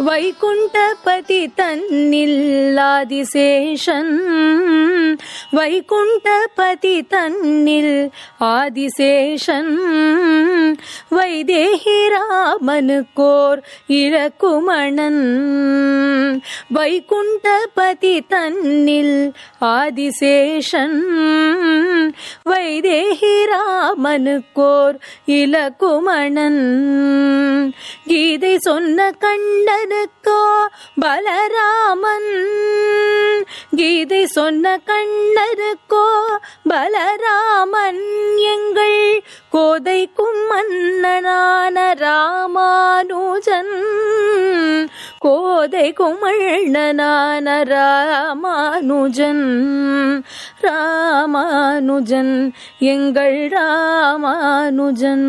வைகுண்டபதி தன்னில் ஆதிசேஷன் வைகுண்டபதி தன்னில் ஆதிசேஷன் வைதேகி ராமனுக்கோர் இழக்குமணன் வைகுண்டபதி தன்னில் ஆதிசேஷன் வைதேகி ராமனுக்கோர் இலக்குமணன் கீதை சொன்ன கண்ணனுக்கோ பலராமன் கீதை சொன்ன கண்ணனுக்கோ பலராமன் எங்கள் கோதைக்கும் மன்னனான ராமானுஜன் கோதை குமண்ணனான ராமானுஜன் ராமானுஜன் எங்கள் ராமானுஜன்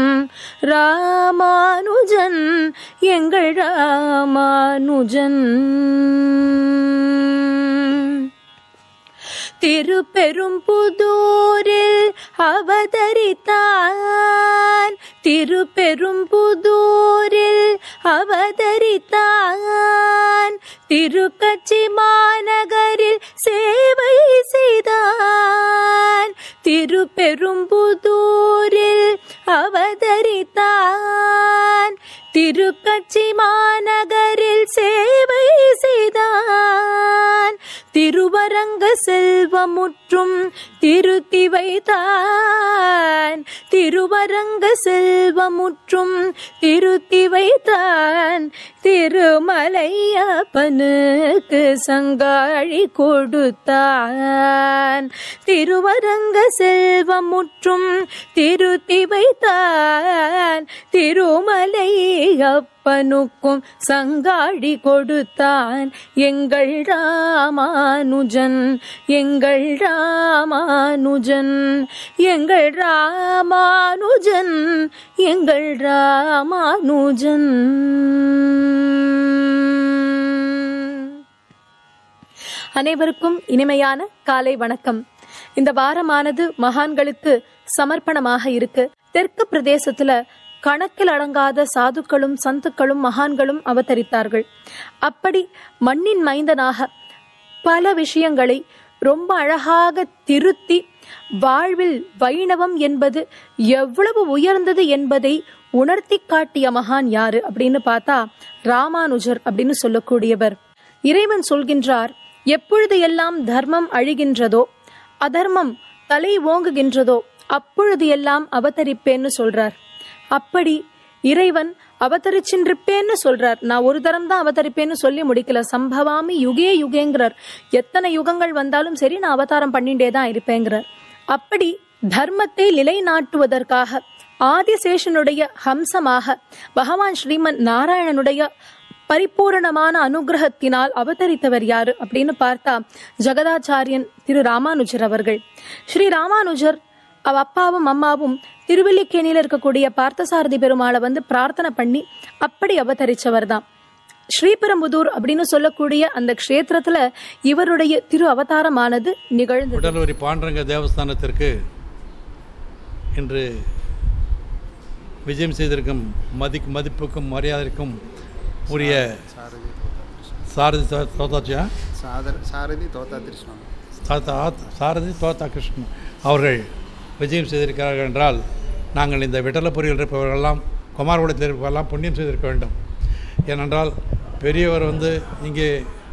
ராமானுஜன் எங்கள் ராமானுஜன் திருப்பெரும்புதூரில் அவதரித்தான் திருப்பெரும்புதூரில் அவதரித்தான் திருக்கச்சி மாநகரில் சேவை செய்தான் திருப்பெரும்புதூரில் அவதரித்தான் திருக்கச்சி மாநகரில் சேவை செய்தான் திருவரங்க செல்வமுற்றும் திருத்தி வைத்தான் திருவரங்க செல்வமுற்றும் திருத்தி வைத்தான் திருமலையப்பனுக்கு சங்காழி கொடுத்தான் திருவரங்க செல்வமுற்றும் திருத்தி வைத்தான் திருமலையப்பனுக்கும் சங்காழி கொடுத்தான் எங்கள் ராமானுஜன் எங்கள் ராமானுஜன் எங்கள் ராமானுஜன் எங்கள் ராமானுஜன் அனைவருக்கும் இனிமையான காலை வணக்கம் இந்த வாரமானது மகான்களுக்கு சமர்ப்பணமாக இருக்கு தெற்கு பிரதேசத்துல கணக்கில் அடங்காத சாதுக்களும் சந்துக்களும் மகான்களும் அவதரித்தார்கள் அப்படி மண்ணின் மைந்தனாக பல விஷயங்களை ரொம்ப அழகாக திருத்தி வாழ்வில் வைணவம் என்பது எவ்வளவு உயர்ந்தது என்பதை உணர்த்தி காட்டிய மகான் யாரு அப்படின்னு பார்த்தா ராமானுஜர் அப்படின்னு சொல்லக்கூடியவர் இறைவன் சொல்கின்றார் எப்பொழுது எல்லாம் தர்மம் அழிகின்றதோ அதர்மம் தலை ஓங்குகின்றதோ அப்பொழுது எல்லாம் அவதரிப்பேன்னு சொல்றார் அப்படி இறைவன் அவதரிச்சின்றிருப்பேன்னு சொல்றார் நான் ஒரு தரம் தான் அவதரிப்பேன்னு சொல்லி முடிக்கல சம்பவாமி யுகே யுகேங்கிறார் எத்தனை யுகங்கள் வந்தாலும் சரி நான் அவதாரம் பண்ணிட்டே தான் இருப்பேங்கிறார் அப்படி தர்மத்தை நிலைநாட்டுவதற்காக ஆதிசேஷனுடைய ஹம்சமாக பகவான் ஸ்ரீமன் நாராயணனுடைய பரிபூரணமான அனுகிரகத்தினால் அவதரித்தவர் யாரு அப்படின்னு பார்த்தா ஜெகதாச்சாரியன் திரு ராமானுஜர் அவர்கள் ஸ்ரீ ராமானுஜர் அவ அப்பாவும் அம்மாவும் திருவல்லிக்கேணியில இருக்கக்கூடிய பார்த்தசாரதி பெருமாளை வந்து பிரார்த்தனை பண்ணி அப்படி அவதரிச்சவர் தான் ஸ்ரீபெரும்புதூர் அப்படின்னு சொல்லக்கூடிய அந்த க்ஷேத்திரத்துல இவருடைய திரு அவதாரமானது நிகழ்ந்தது உடலூரி பாண்டரங்க தேவஸ்தானத்திற்கு இன்று விஜயம் செய்திருக்கும் மதி மதிப்புக்கும் மரியாதைக்கும் உரிய சாரதி தோ- தோத்தாச்சியா சாதர் சாரதி தோத்தா திருஷ்ணம் தாத்தா சாரதி தோத்தா கிருஷ்ணன் அவர்கள் விஜயம் செய்திருக்கிறார்கள் என்றால் நாங்கள் இந்த விட்டலபுரியில் இருப்பவர்களெல்லாம் குமாரகுளத்தில் இருப்பவரெல்லாம் புண்ணியம் செய்திருக்க வேண்டும் ஏனென்றால் பெரியவர் வந்து இங்கே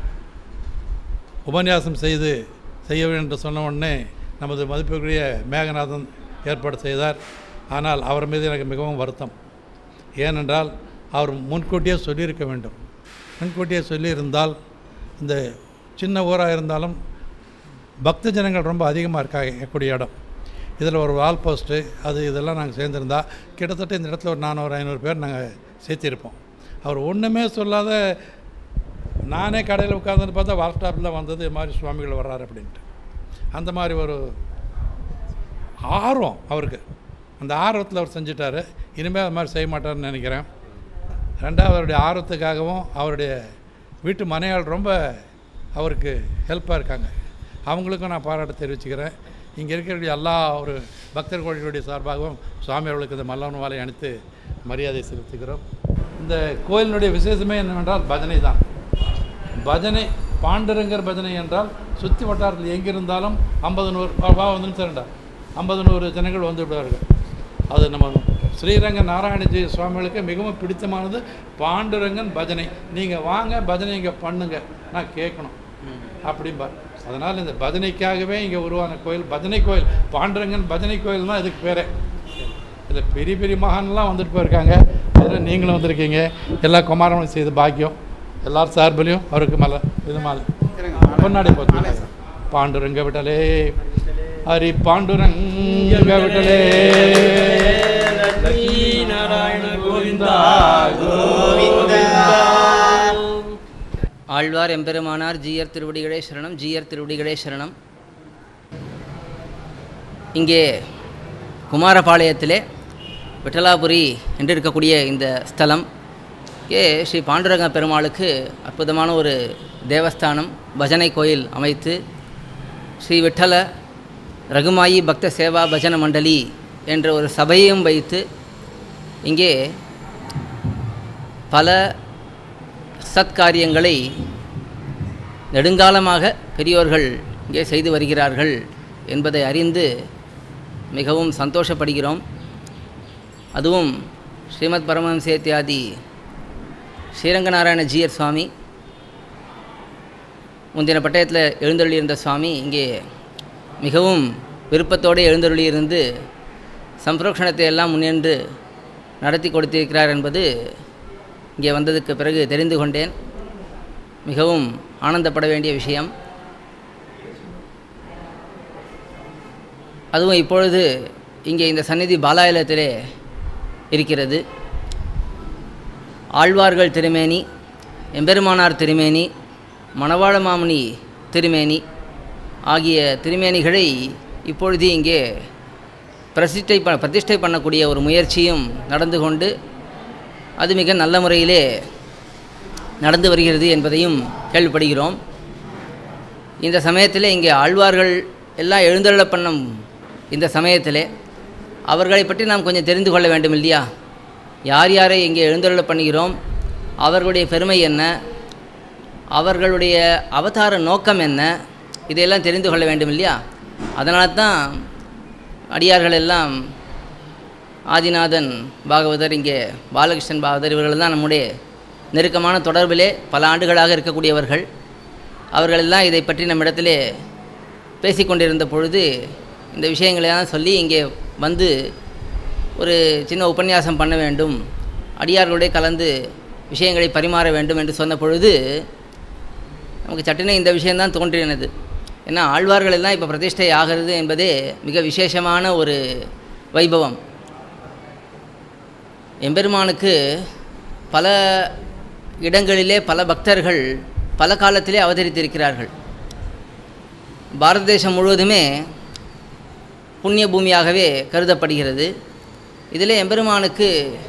உபன்யாசம் செய்து செய்ய வேண்டும் என்று சொன்ன உடனே நமது மதிப்புக்குரிய மேகநாதன் ஏற்பாடு செய்தார் ஆனால் அவர் மீது எனக்கு மிகவும் வருத்தம் ஏனென்றால் அவர் முன்கூட்டியே சொல்லியிருக்க வேண்டும் முன்கூட்டியே சொல்லியிருந்தால் இந்த சின்ன ஊராக இருந்தாலும் பக்த ஜனங்கள் ரொம்ப அதிகமாக இருக்காங்க கூடிய இடம் இதில் ஒரு வால் போஸ்ட்டு அது இதெல்லாம் நாங்கள் சேர்ந்துருந்தா கிட்டத்தட்ட இந்த இடத்துல ஒரு நானூறு ஐநூறு பேர் நாங்கள் சேர்த்திருப்போம் அவர் ஒன்றுமே சொல்லாத நானே கடையில் உட்காந்துன்னு பார்த்தா வால் ஸ்டாப்பில் வந்தது இது மாதிரி சுவாமிகள் வர்றாரு அப்படின்ட்டு அந்த மாதிரி ஒரு ஆர்வம் அவருக்கு அந்த ஆர்வத்தில் அவர் செஞ்சிட்டாரு இனிமேல் அது மாதிரி செய்ய மாட்டார்னு நினைக்கிறேன் ரெண்டாவது அவருடைய ஆர்வத்துக்காகவும் அவருடைய வீட்டு மனையாள் ரொம்ப அவருக்கு ஹெல்ப்பாக இருக்காங்க அவங்களுக்கும் நான் பாராட்டு தெரிவிச்சுக்கிறேன் இங்கே இருக்கக்கூடிய எல்லா ஒரு பக்தர்களுடைய சார்பாகவும் சுவாமி அவர்களுக்கு இந்த மல்லவன் வாழை அணித்து மரியாதை செலுத்துகிறோம் இந்த கோயிலினுடைய விசேஷமே என்னவென்றால் பஜனை தான் பஜனை பாண்டுரங்கர் பஜனை என்றால் சுற்றி வட்டாரத்தில் எங்கிருந்தாலும் ஐம்பது நூறு வா வந்து நிமிஷம்டா ஐம்பது நூறு ஜனங்கள் வந்து விடுவார்கள் அது நம்ம ஸ்ரீரங்க நாராயணஜி சுவாமிகளுக்கு மிகவும் பிடித்தமானது பாண்டுரங்கன் பஜனை நீங்கள் வாங்க பஜனை இங்கே பண்ணுங்க நான் கேட்கணும் அப்படிம்பார் அதனால் இந்த பஜனைக்காகவே இங்கே உருவான கோயில் பஜனை கோயில் பாண்டுரங்கன் பஜனை கோயில் தான் இதுக்கு பேரே இதில் பெரிய பெரிய மகான்லாம் வந்துட்டு போயிருக்காங்க அதில் நீங்களும் வந்திருக்கீங்க எல்லா குமாரனும் செய்த பாக்கியம் எல்லார் சார்பிலையும் அவருக்கு மலை இது மாலை பொன்னாடி போச்சு பாண்டுரங்க விட்டலே ஹரி பாண்டுரங்க விட்டலே ஆழ்வார் எம்பெருமானார் ஜீயர் திருவடிகளே சரணம் ஜீயர் திருவடிகளே சரணம் இங்கே குமாரபாளையத்திலே விட்டலாபுரி என்று இருக்கக்கூடிய இந்த ஸ்தலம் இங்கே ஸ்ரீ பாண்டுரங்க பெருமாளுக்கு அற்புதமான ஒரு தேவஸ்தானம் பஜனை கோயில் அமைத்து ஸ்ரீ விட்டல ரகுமாயி பக்த சேவா பஜன மண்டலி என்ற ஒரு சபையும் வைத்து இங்கே பல சத்காரியங்களை நெடுங்காலமாக பெரியோர்கள் இங்கே செய்து வருகிறார்கள் என்பதை அறிந்து மிகவும் சந்தோஷப்படுகிறோம் அதுவும் ஸ்ரீமத் பரமஹம்சேத்தியாதி ஸ்ரீரங்கநாராயண ஜீயர் சுவாமி முந்தின பட்டயத்தில் எழுந்தருளியிருந்த சுவாமி இங்கே மிகவும் விருப்பத்தோடு எழுந்தருளியிருந்து சம்பிரோக்ஷணத்தை எல்லாம் முன்னின்று நடத்தி கொடுத்திருக்கிறார் என்பது இங்கே வந்ததுக்கு பிறகு தெரிந்து கொண்டேன் மிகவும் ஆனந்தப்பட வேண்டிய விஷயம் அதுவும் இப்பொழுது இங்கே இந்த சந்நிதி பாலாயலத்திலே இருக்கிறது ஆழ்வார்கள் திருமேனி எம்பெருமானார் திருமேனி மணவாள மாமுனி திருமேனி ஆகிய திருமேனிகளை இப்பொழுது இங்கே பிரதிஷ்டை ப பிரதிஷ்டை பண்ணக்கூடிய ஒரு முயற்சியும் நடந்து கொண்டு அது மிக நல்ல முறையிலே நடந்து வருகிறது என்பதையும் கேள்விப்படுகிறோம் இந்த சமயத்தில் இங்கே ஆழ்வார்கள் எல்லாம் எழுந்தருள பண்ணும் இந்த சமயத்திலே அவர்களை பற்றி நாம் கொஞ்சம் தெரிந்து கொள்ள வேண்டும் இல்லையா யார் யாரை இங்கே எழுந்தருள பண்ணுகிறோம் அவர்களுடைய பெருமை என்ன அவர்களுடைய அவதார நோக்கம் என்ன இதையெல்லாம் தெரிந்து கொள்ள வேண்டும் இல்லையா அதனால தான் அடியார்கள் எல்லாம் ஆதிநாதன் பாகவதர் இங்கே பாலகிருஷ்ணன் பாகவதர் இவர்கள் தான் நம்முடைய நெருக்கமான தொடர்பிலே பல ஆண்டுகளாக இருக்கக்கூடியவர்கள் அவர்களெல்லாம் இதை பற்றி நம்மிடத்திலே பேசிக்கொண்டிருந்த பொழுது இந்த விஷயங்களெல்லாம் சொல்லி இங்கே வந்து ஒரு சின்ன உபன்யாசம் பண்ண வேண்டும் அடியார்களோட கலந்து விஷயங்களை பரிமாற வேண்டும் என்று சொன்ன பொழுது நமக்கு சட்டுன்னு இந்த விஷயம்தான் தோன்றினது ஏன்னா ஆழ்வார்கள் எல்லாம் இப்போ பிரதிஷ்டை ஆகிறது என்பதே மிக விசேஷமான ஒரு வைபவம் எம்பெருமானுக்கு பல இடங்களிலே பல பக்தர்கள் பல காலத்திலே அவதரித்திருக்கிறார்கள் பாரத தேசம் முழுவதுமே புண்ணிய பூமியாகவே கருதப்படுகிறது இதில் எம்பெருமானுக்கு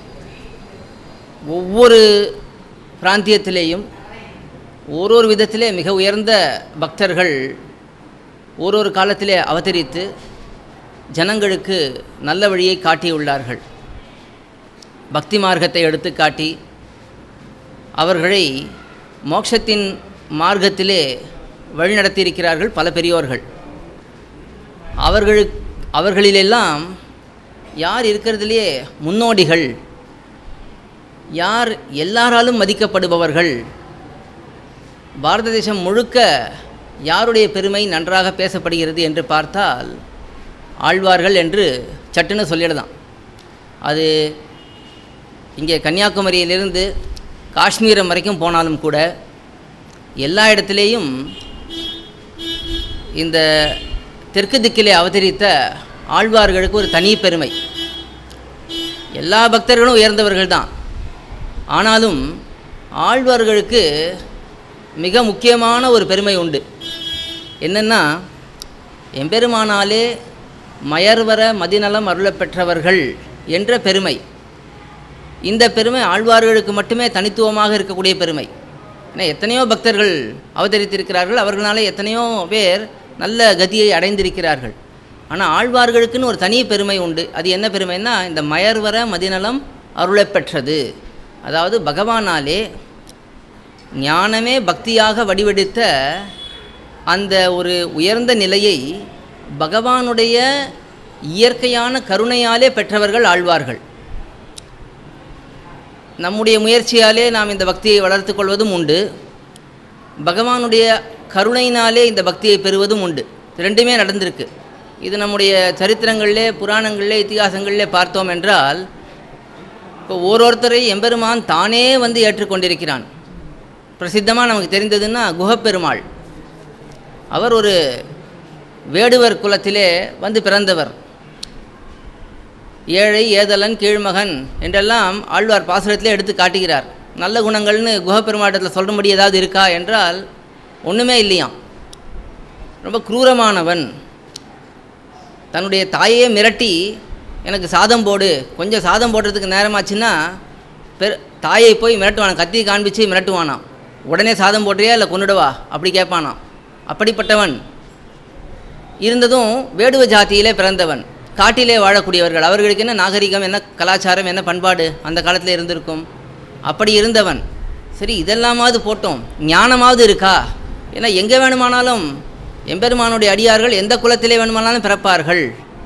ஒவ்வொரு பிராந்தியத்திலேயும் ஒரு ஒரு விதத்திலே மிக உயர்ந்த பக்தர்கள் ஒரு ஒரு காலத்திலே அவதரித்து ஜனங்களுக்கு நல்ல வழியை காட்டியுள்ளார்கள் பக்தி மார்க்கத்தை எடுத்து காட்டி அவர்களை மோட்சத்தின் மார்க்கத்திலே வழிநடத்தியிருக்கிறார்கள் பல பெரியோர்கள் அவர்கள் அவர்களிலெல்லாம் யார் இருக்கிறதுலையே முன்னோடிகள் யார் எல்லாராலும் மதிக்கப்படுபவர்கள் பாரத தேசம் முழுக்க யாருடைய பெருமை நன்றாக பேசப்படுகிறது என்று பார்த்தால் ஆழ்வார்கள் என்று சட்டுன்னு சொல்லிடலாம் அது இங்கே கன்னியாகுமரியிலிருந்து காஷ்மீரம் வரைக்கும் போனாலும் கூட எல்லா இடத்துலேயும் இந்த தெற்கு திக்கிலே அவதரித்த ஆழ்வார்களுக்கு ஒரு தனி பெருமை எல்லா பக்தர்களும் உயர்ந்தவர்கள் தான் ஆனாலும் ஆழ்வார்களுக்கு மிக முக்கியமான ஒரு பெருமை உண்டு என்னென்னா எம்பெருமானாலே மயர்வர மதிநலம் அருளப் பெற்றவர்கள் என்ற பெருமை இந்த பெருமை ஆழ்வார்களுக்கு மட்டுமே தனித்துவமாக இருக்கக்கூடிய பெருமை ஏன்னா எத்தனையோ பக்தர்கள் அவதரித்திருக்கிறார்கள் அவர்களாலே எத்தனையோ பேர் நல்ல கதியை அடைந்திருக்கிறார்கள் ஆனால் ஆழ்வார்களுக்குன்னு ஒரு தனி பெருமை உண்டு அது என்ன பெருமைன்னா இந்த மயர்வர மதிநலம் அருளப் பெற்றது அதாவது பகவானாலே ஞானமே பக்தியாக வடிவெடுத்த அந்த ஒரு உயர்ந்த நிலையை பகவானுடைய இயற்கையான கருணையாலே பெற்றவர்கள் ஆழ்வார்கள் நம்முடைய முயற்சியாலே நாம் இந்த பக்தியை வளர்த்துக் கொள்வதும் உண்டு பகவானுடைய கருணையினாலே இந்த பக்தியை பெறுவதும் உண்டு இது ரெண்டுமே நடந்திருக்கு இது நம்முடைய சரித்திரங்களிலே புராணங்களிலே இத்திகாசங்களிலே பார்த்தோம் என்றால் இப்போ ஓரோருத்தரை எம்பெருமான் தானே வந்து ஏற்றுக்கொண்டிருக்கிறான் பிரசித்தமாக நமக்கு தெரிந்ததுன்னா குஹப்பெருமாள் அவர் ஒரு வேடுவர் குலத்திலே வந்து பிறந்தவர் ஏழை ஏதலன் கீழ்மகன் என்றெல்லாம் ஆழ்வார் பாசுரத்திலே எடுத்து காட்டுகிறார் நல்ல குணங்கள்னு குஹப்பெருமாட்டத்தில் சொல்லும்படி ஏதாவது இருக்கா என்றால் ஒன்றுமே இல்லையாம் ரொம்ப குரூரமானவன் தன்னுடைய தாயையே மிரட்டி எனக்கு சாதம் போடு கொஞ்சம் சாதம் போடுறதுக்கு நேரமாச்சுன்னா பெரு தாயை போய் மிரட்டுவானாம் கத்தி காண்பிச்சு மிரட்டுவானாம் உடனே சாதம் போடுறியா இல்லை கொண்டுடவா அப்படி கேட்பானாம் அப்படிப்பட்டவன் இருந்ததும் வேடுவ ஜாதியிலே பிறந்தவன் காட்டிலே வாழக்கூடியவர்கள் அவர்களுக்கு என்ன நாகரிகம் என்ன கலாச்சாரம் என்ன பண்பாடு அந்த காலத்தில் இருந்திருக்கும் அப்படி இருந்தவன் சரி இதெல்லாமாவது போட்டோம் ஞானமாவது இருக்கா ஏன்னா எங்கே வேணுமானாலும் எம்பெருமானுடைய அடியார்கள் எந்த குலத்திலே வேணுமானாலும் பிறப்பார்கள்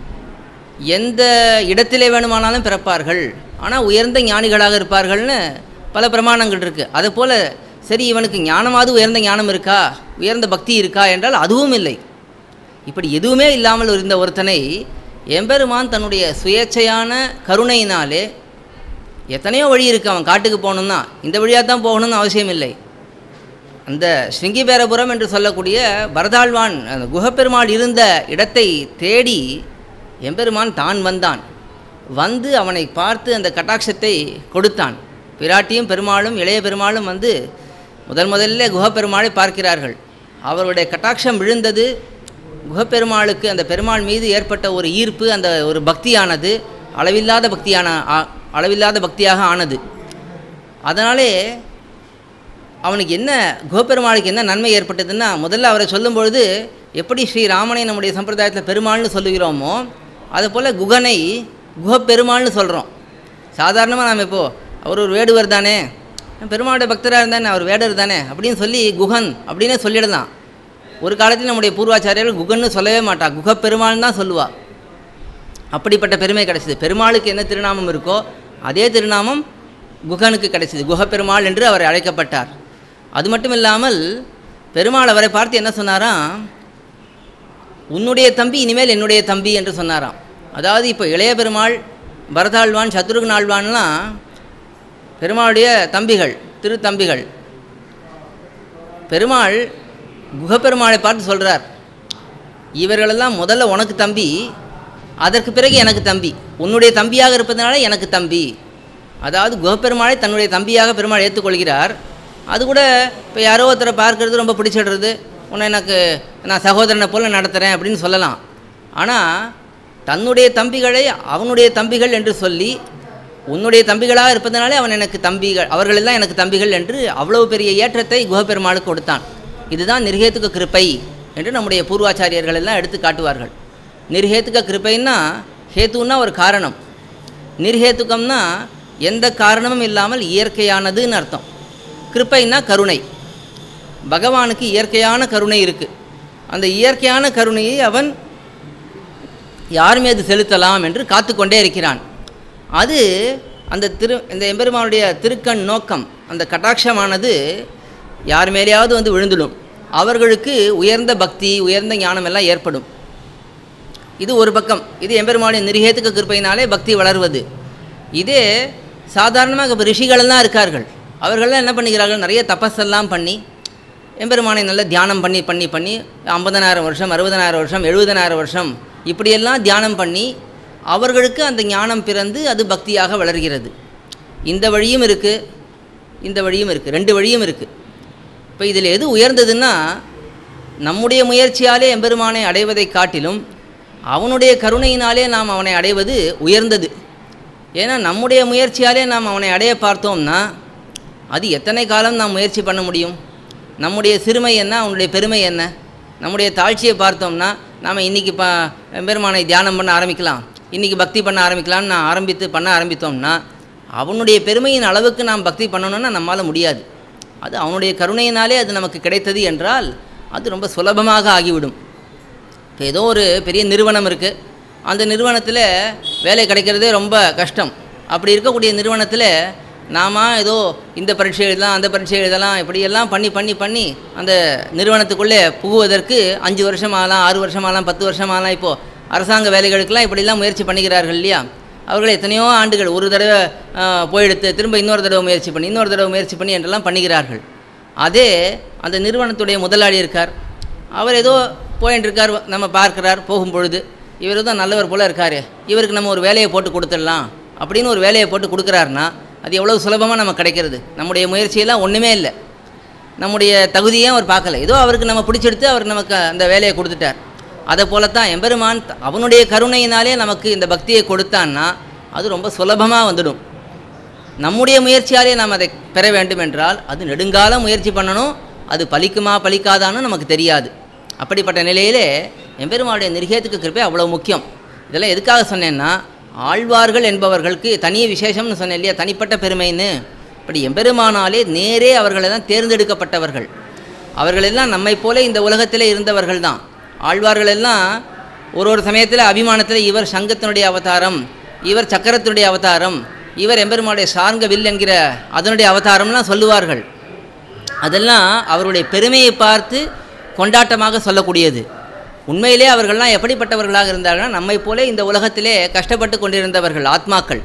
எந்த இடத்திலே வேணுமானாலும் பிறப்பார்கள் ஆனால் உயர்ந்த ஞானிகளாக இருப்பார்கள்னு பல பிரமாணங்கள் இருக்குது அதை போல் சரி இவனுக்கு ஞானமாவது உயர்ந்த ஞானம் இருக்கா உயர்ந்த பக்தி இருக்கா என்றால் அதுவும் இல்லை இப்படி எதுவுமே இல்லாமல் இருந்த ஒருத்தனை எம்பெருமான் தன்னுடைய சுயேட்சையான கருணையினாலே எத்தனையோ வழி இருக்குது அவன் காட்டுக்கு போகணுன்னா இந்த வழியாக தான் போகணும்னு அவசியம் இல்லை அந்த ஸ்ருங்கிபேரபுரம் என்று சொல்லக்கூடிய பரதாழ்வான் அந்த குஹப்பெருமாள் இருந்த இடத்தை தேடி எம்பெருமான் தான் வந்தான் வந்து அவனை பார்த்து அந்த கட்டாட்சத்தை கொடுத்தான் பிராட்டியும் பெருமாளும் இளைய பெருமாளும் வந்து முதல் முதல்ல குஹப்பெருமாளை பார்க்கிறார்கள் அவருடைய கட்டாட்சம் விழுந்தது குஹப்பெருமாளுக்கு அந்த பெருமாள் மீது ஏற்பட்ட ஒரு ஈர்ப்பு அந்த ஒரு பக்தியானது அளவில்லாத பக்தியான ஆ- அளவில்லாத பக்தியாக ஆனது அதனாலே அவனுக்கு என்ன கோபெருமாளுக்கு என்ன நன்மை ஏற்பட்டதுன்னா முதல்ல அவரை சொல்லும் பொழுது எப்படி ஸ்ரீராமனை நம்முடைய சம்பிரதாயத்தில் பெருமாள்னு சொல்லுகிறோமோ அதுபோல் குகனை குஹப்பெருமாள்னு சொல்கிறோம் சாதாரணமாக நாம் இப்போது அவர் ஒரு வேடுவர் தானே பெருமாளுடைய பக்தராக இருந்தானே அவர் வேடர் தானே அப்படின்னு சொல்லி குகன் அப்படின்னே சொல்லிடலாம் ஒரு காலத்தில் நம்முடைய பூர்வாச்சாரியர்கள் குகன்னு சொல்லவே மாட்டா குகப்பெருமாள்னு தான் சொல்லுவா அப்படிப்பட்ட பெருமை கிடைச்சிது பெருமாளுக்கு என்ன திருநாமம் இருக்கோ அதே திருநாமம் குகனுக்கு கிடைச்சிது குகப்பெருமாள் என்று அவர் அழைக்கப்பட்டார் அது மட்டும் இல்லாமல் பெருமாள் அவரை பார்த்து என்ன சொன்னாராம் உன்னுடைய தம்பி இனிமேல் என்னுடைய தம்பி என்று சொன்னாராம் அதாவது இப்போ இளைய பெருமாள் பரதாழ்வான் சத்ருகுண ஆழ்வான்லாம் பெருமாளுடைய தம்பிகள் திருத்தம்பிகள் பெருமாள் குகப்பெருமாளை பார்த்து சொல்கிறார் இவர்களெல்லாம் முதல்ல உனக்கு தம்பி அதற்கு பிறகு எனக்கு தம்பி உன்னுடைய தம்பியாக இருப்பதனால எனக்கு தம்பி அதாவது குகப்பெருமாளை தன்னுடைய தம்பியாக பெருமாள் ஏற்றுக்கொள்கிறார் அது கூட இப்போ யாரோ ஒருத்தரை பார்க்கறது ரொம்ப பிடிச்சிடுறது உன்னை எனக்கு நான் சகோதரனை போல் நடத்துகிறேன் அப்படின்னு சொல்லலாம் ஆனால் தன்னுடைய தம்பிகளை அவனுடைய தம்பிகள் என்று சொல்லி உன்னுடைய தம்பிகளாக இருப்பதனாலே அவன் எனக்கு தம்பிகள் அவர்களெல்லாம் எனக்கு தம்பிகள் என்று அவ்வளவு பெரிய ஏற்றத்தை குகப்பெருமாளுக்கு கொடுத்தான் இதுதான் நிர்ஹேத்துக கிருப்பை என்று நம்முடைய பூர்வாச்சாரியர்கள் எல்லாம் எடுத்து காட்டுவார்கள் நிர்ஹேத்துக கிருப்பைன்னா ஹேத்துன்னா ஒரு காரணம் நிர்ஹேத்துகம்னா எந்த காரணமும் இல்லாமல் இயற்கையானதுன்னு அர்த்தம் கிருப்பைன்னா கருணை பகவானுக்கு இயற்கையான கருணை இருக்குது அந்த இயற்கையான கருணையை அவன் யார் மீது செலுத்தலாம் என்று காத்துக்கொண்டே இருக்கிறான் அது அந்த திரு இந்த எம்பெருமானுடைய திருக்கண் நோக்கம் அந்த கட்டாட்சமானது யார் மேலேயாவது வந்து விழுந்துடும் அவர்களுக்கு உயர்ந்த பக்தி உயர்ந்த ஞானம் எல்லாம் ஏற்படும் இது ஒரு பக்கம் இது எம்பெருமானுடைய நிர்ஹேத்துக்க கிருப்பையினாலே பக்தி வளர்வது இதே சாதாரணமாக இப்போ ரிஷிகளெல்லாம் இருக்கார்கள் அவர்கள்லாம் என்ன பண்ணுகிறார்கள் நிறைய தபஸெல்லாம் பண்ணி எம்பெருமானை நல்ல தியானம் பண்ணி பண்ணி பண்ணி ஐம்பதனாயிரம் வருஷம் அறுபதனாயிரம் வருஷம் எழுபதனாயிரம் வருஷம் இப்படியெல்லாம் தியானம் பண்ணி அவர்களுக்கு அந்த ஞானம் பிறந்து அது பக்தியாக வளர்கிறது இந்த வழியும் இருக்குது இந்த வழியும் இருக்குது ரெண்டு வழியும் இருக்குது இப்போ இதில் எது உயர்ந்ததுன்னா நம்முடைய முயற்சியாலே எம்பெருமானை அடைவதை காட்டிலும் அவனுடைய கருணையினாலே நாம் அவனை அடைவது உயர்ந்தது ஏன்னா நம்முடைய முயற்சியாலே நாம் அவனை அடைய பார்த்தோம்னா அது எத்தனை காலம் நாம் முயற்சி பண்ண முடியும் நம்முடைய சிறுமை என்ன அவனுடைய பெருமை என்ன நம்முடைய தாழ்ச்சியை பார்த்தோம்னா நாம் இன்றைக்கி ப பெருமானை தியானம் பண்ண ஆரம்பிக்கலாம் இன்றைக்கி பக்தி பண்ண ஆரம்பிக்கலாம்னு நான் ஆரம்பித்து பண்ண ஆரம்பித்தோம்னா அவனுடைய பெருமையின் அளவுக்கு நாம் பக்தி பண்ணணும்னா நம்மால் முடியாது அது அவனுடைய கருணையினாலே அது நமக்கு கிடைத்தது என்றால் அது ரொம்ப சுலபமாக ஆகிவிடும் இப்போ ஏதோ ஒரு பெரிய நிறுவனம் இருக்குது அந்த நிறுவனத்தில் வேலை கிடைக்கிறதே ரொம்ப கஷ்டம் அப்படி இருக்கக்கூடிய நிறுவனத்தில் நாம ஏதோ இந்த பரீட்சை எழுதலாம் அந்த பரீட்சை எழுதலாம் இப்படியெல்லாம் பண்ணி பண்ணி பண்ணி அந்த நிறுவனத்துக்குள்ளே புகுவதற்கு அஞ்சு வருஷம் ஆகலாம் ஆறு வருஷம் ஆகலாம் பத்து வருஷம் ஆகலாம் இப்போது அரசாங்க வேலைகளுக்கெல்லாம் இப்படிலாம் முயற்சி பண்ணிக்கிறார்கள் இல்லையா அவர்கள் எத்தனையோ ஆண்டுகள் ஒரு தடவை ஆ, போயெடுத்து திரும்ப இன்னொரு தடவை முயற்சி பண்ணி இன்னொரு தடவை முயற்சி பண்ணி என்றெல்லாம் பண்ணுகிறார்கள் அதே அந்த நிறுவனத்துடைய முதலாளி இருக்கார் அவர் ஏதோ போயின்னு இருக்கார் நம்ம பார்க்கிறார் போகும் பொழுது இவர் தான் நல்லவர் போல இருக்காரு இவருக்கு நம்ம ஒரு வேலையை போட்டு கொடுத்துடலாம் அப்படின்னு ஒரு வேலையை போட்டு கொடுக்குறாருன்னா அது எவ்வளோ சுலபமாக நம்ம கிடைக்கிறது நம்முடைய முயற்சியெல்லாம் ஒன்றுமே இல்லை நம்முடைய தகுதியே அவர் பார்க்கல ஏதோ அவருக்கு நம்ம பிடிச்செடுத்து அவர் நமக்கு அந்த வேலையை கொடுத்துட்டார் அதை போலத்தான் எம்பெருமான் த- அவனுடைய கருணையினாலே நமக்கு இந்த பக்தியை கொடுத்தான்னா அது ரொம்ப சுலபமாக வந்துடும் நம்முடைய முயற்சியாலே நாம் அதை பெற வேண்டும் என்றால் அது நெடுங்கால முயற்சி பண்ணணும் அது பலிக்குமா பலிக்காதான்னு நமக்கு தெரியாது அப்படிப்பட்ட நிலையிலே எம்பெருமானுடைய நிர்கேத்துக்கு கிருப்பை அவ்வளோ முக்கியம் இதெல்லாம் எதுக்காக சொன்னேன்னா ஆழ்வார்கள் என்பவர்களுக்கு தனி விசேஷம்னு சொன்னேன் இல்லையா தனிப்பட்ட பெருமைன்னு இப்படி எம்பெருமானாலே நேரே அவர்களெல்லாம் தேர்ந்தெடுக்கப்பட்டவர்கள் அவர்களெல்லாம் நம்மைப் போல இந்த உலகத்திலே இருந்தவர்கள் தான் ஆழ்வார்கள் எல்லாம் ஒரு ஒரு சமயத்தில் அபிமானத்தில் இவர் சங்கத்தினுடைய அவதாரம் இவர் சக்கரத்தினுடைய அவதாரம் இவர் எம்பெருமானுடைய சார்ங்க வில் என்கிற அதனுடைய அவதாரம்லாம் சொல்லுவார்கள் அதெல்லாம் அவருடைய பெருமையை பார்த்து கொண்டாட்டமாக சொல்லக்கூடியது உண்மையிலே அவர்கள்லாம் எப்படிப்பட்டவர்களாக இருந்தார்கள்னா நம்மை போல இந்த உலகத்திலே கஷ்டப்பட்டு கொண்டிருந்தவர்கள் ஆத்மாக்கள்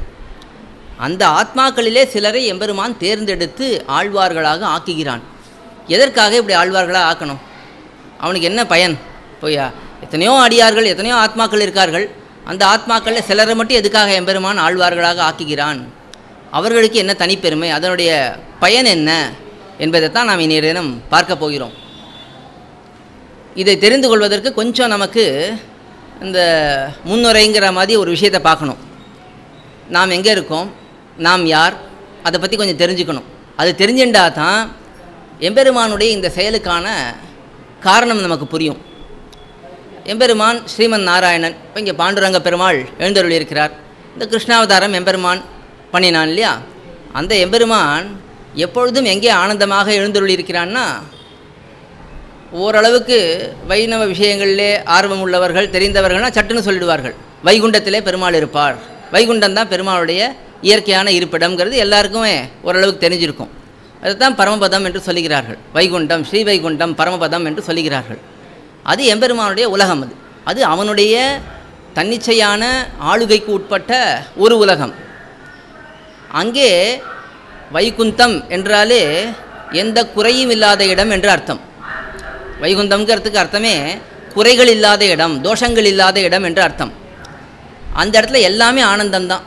அந்த ஆத்மாக்களிலே சிலரை எம்பெருமான் தேர்ந்தெடுத்து ஆழ்வார்களாக ஆக்குகிறான் எதற்காக இப்படி ஆழ்வார்களாக ஆக்கணும் அவனுக்கு என்ன பயன் போயா எத்தனையோ அடியார்கள் எத்தனையோ ஆத்மாக்கள் இருக்கார்கள் அந்த ஆத்மாக்களில் சிலரை மட்டும் எதுக்காக எம்பெருமான் ஆழ்வார்களாக ஆக்குகிறான் அவர்களுக்கு என்ன தனிப்பெருமை அதனுடைய பயன் என்ன என்பதைத்தான் நாம் இன்றைய தினம் பார்க்க போகிறோம் இதை தெரிந்து கொள்வதற்கு கொஞ்சம் நமக்கு இந்த முன்னுரைங்கிற மாதிரி ஒரு விஷயத்தை பார்க்கணும் நாம் எங்கே இருக்கோம் நாம் யார் அதை பற்றி கொஞ்சம் தெரிஞ்சுக்கணும் அது தெரிஞ்சுட்டா தான் எம்பெருமானுடைய இந்த செயலுக்கான காரணம் நமக்கு புரியும் எம்பெருமான் ஸ்ரீமன் நாராயணன் இப்போ இங்கே பாண்டுரங்க பெருமாள் எழுந்தருளி இருக்கிறார் இந்த கிருஷ்ணாவதாரம் எம்பெருமான் பண்ணினான் இல்லையா அந்த எம்பெருமான் எப்பொழுதும் எங்கே ஆனந்தமாக எழுந்தருளி இருக்கிறான்னா ஓரளவுக்கு வைணவ விஷயங்களிலே ஆர்வம் உள்ளவர்கள் தெரிந்தவர்கள்னா சட்டுன்னு சொல்லிடுவார்கள் வைகுண்டத்திலே பெருமாள் இருப்பார் வைகுண்டம் தான் பெருமாளுடைய இயற்கையான இருப்பிடம்ங்கிறது எல்லாருக்குமே ஓரளவுக்கு தெரிஞ்சிருக்கும் அதுதான் பரமபதம் என்று சொல்லுகிறார்கள் வைகுண்டம் ஸ்ரீ வைகுண்டம் பரமபதம் என்று சொல்லுகிறார்கள் அது எம்பெருமானுடைய உலகம் அது அது அவனுடைய தன்னிச்சையான ஆளுகைக்கு உட்பட்ட ஒரு உலகம் அங்கே வைகுந்தம் என்றாலே எந்த குறையும் இல்லாத இடம் என்று அர்த்தம் வைகுந்தம்ங்கிறதுக்கு அர்த்தமே குறைகள் இல்லாத இடம் தோஷங்கள் இல்லாத இடம் என்று அர்த்தம் அந்த இடத்துல எல்லாமே ஆனந்தம்தான்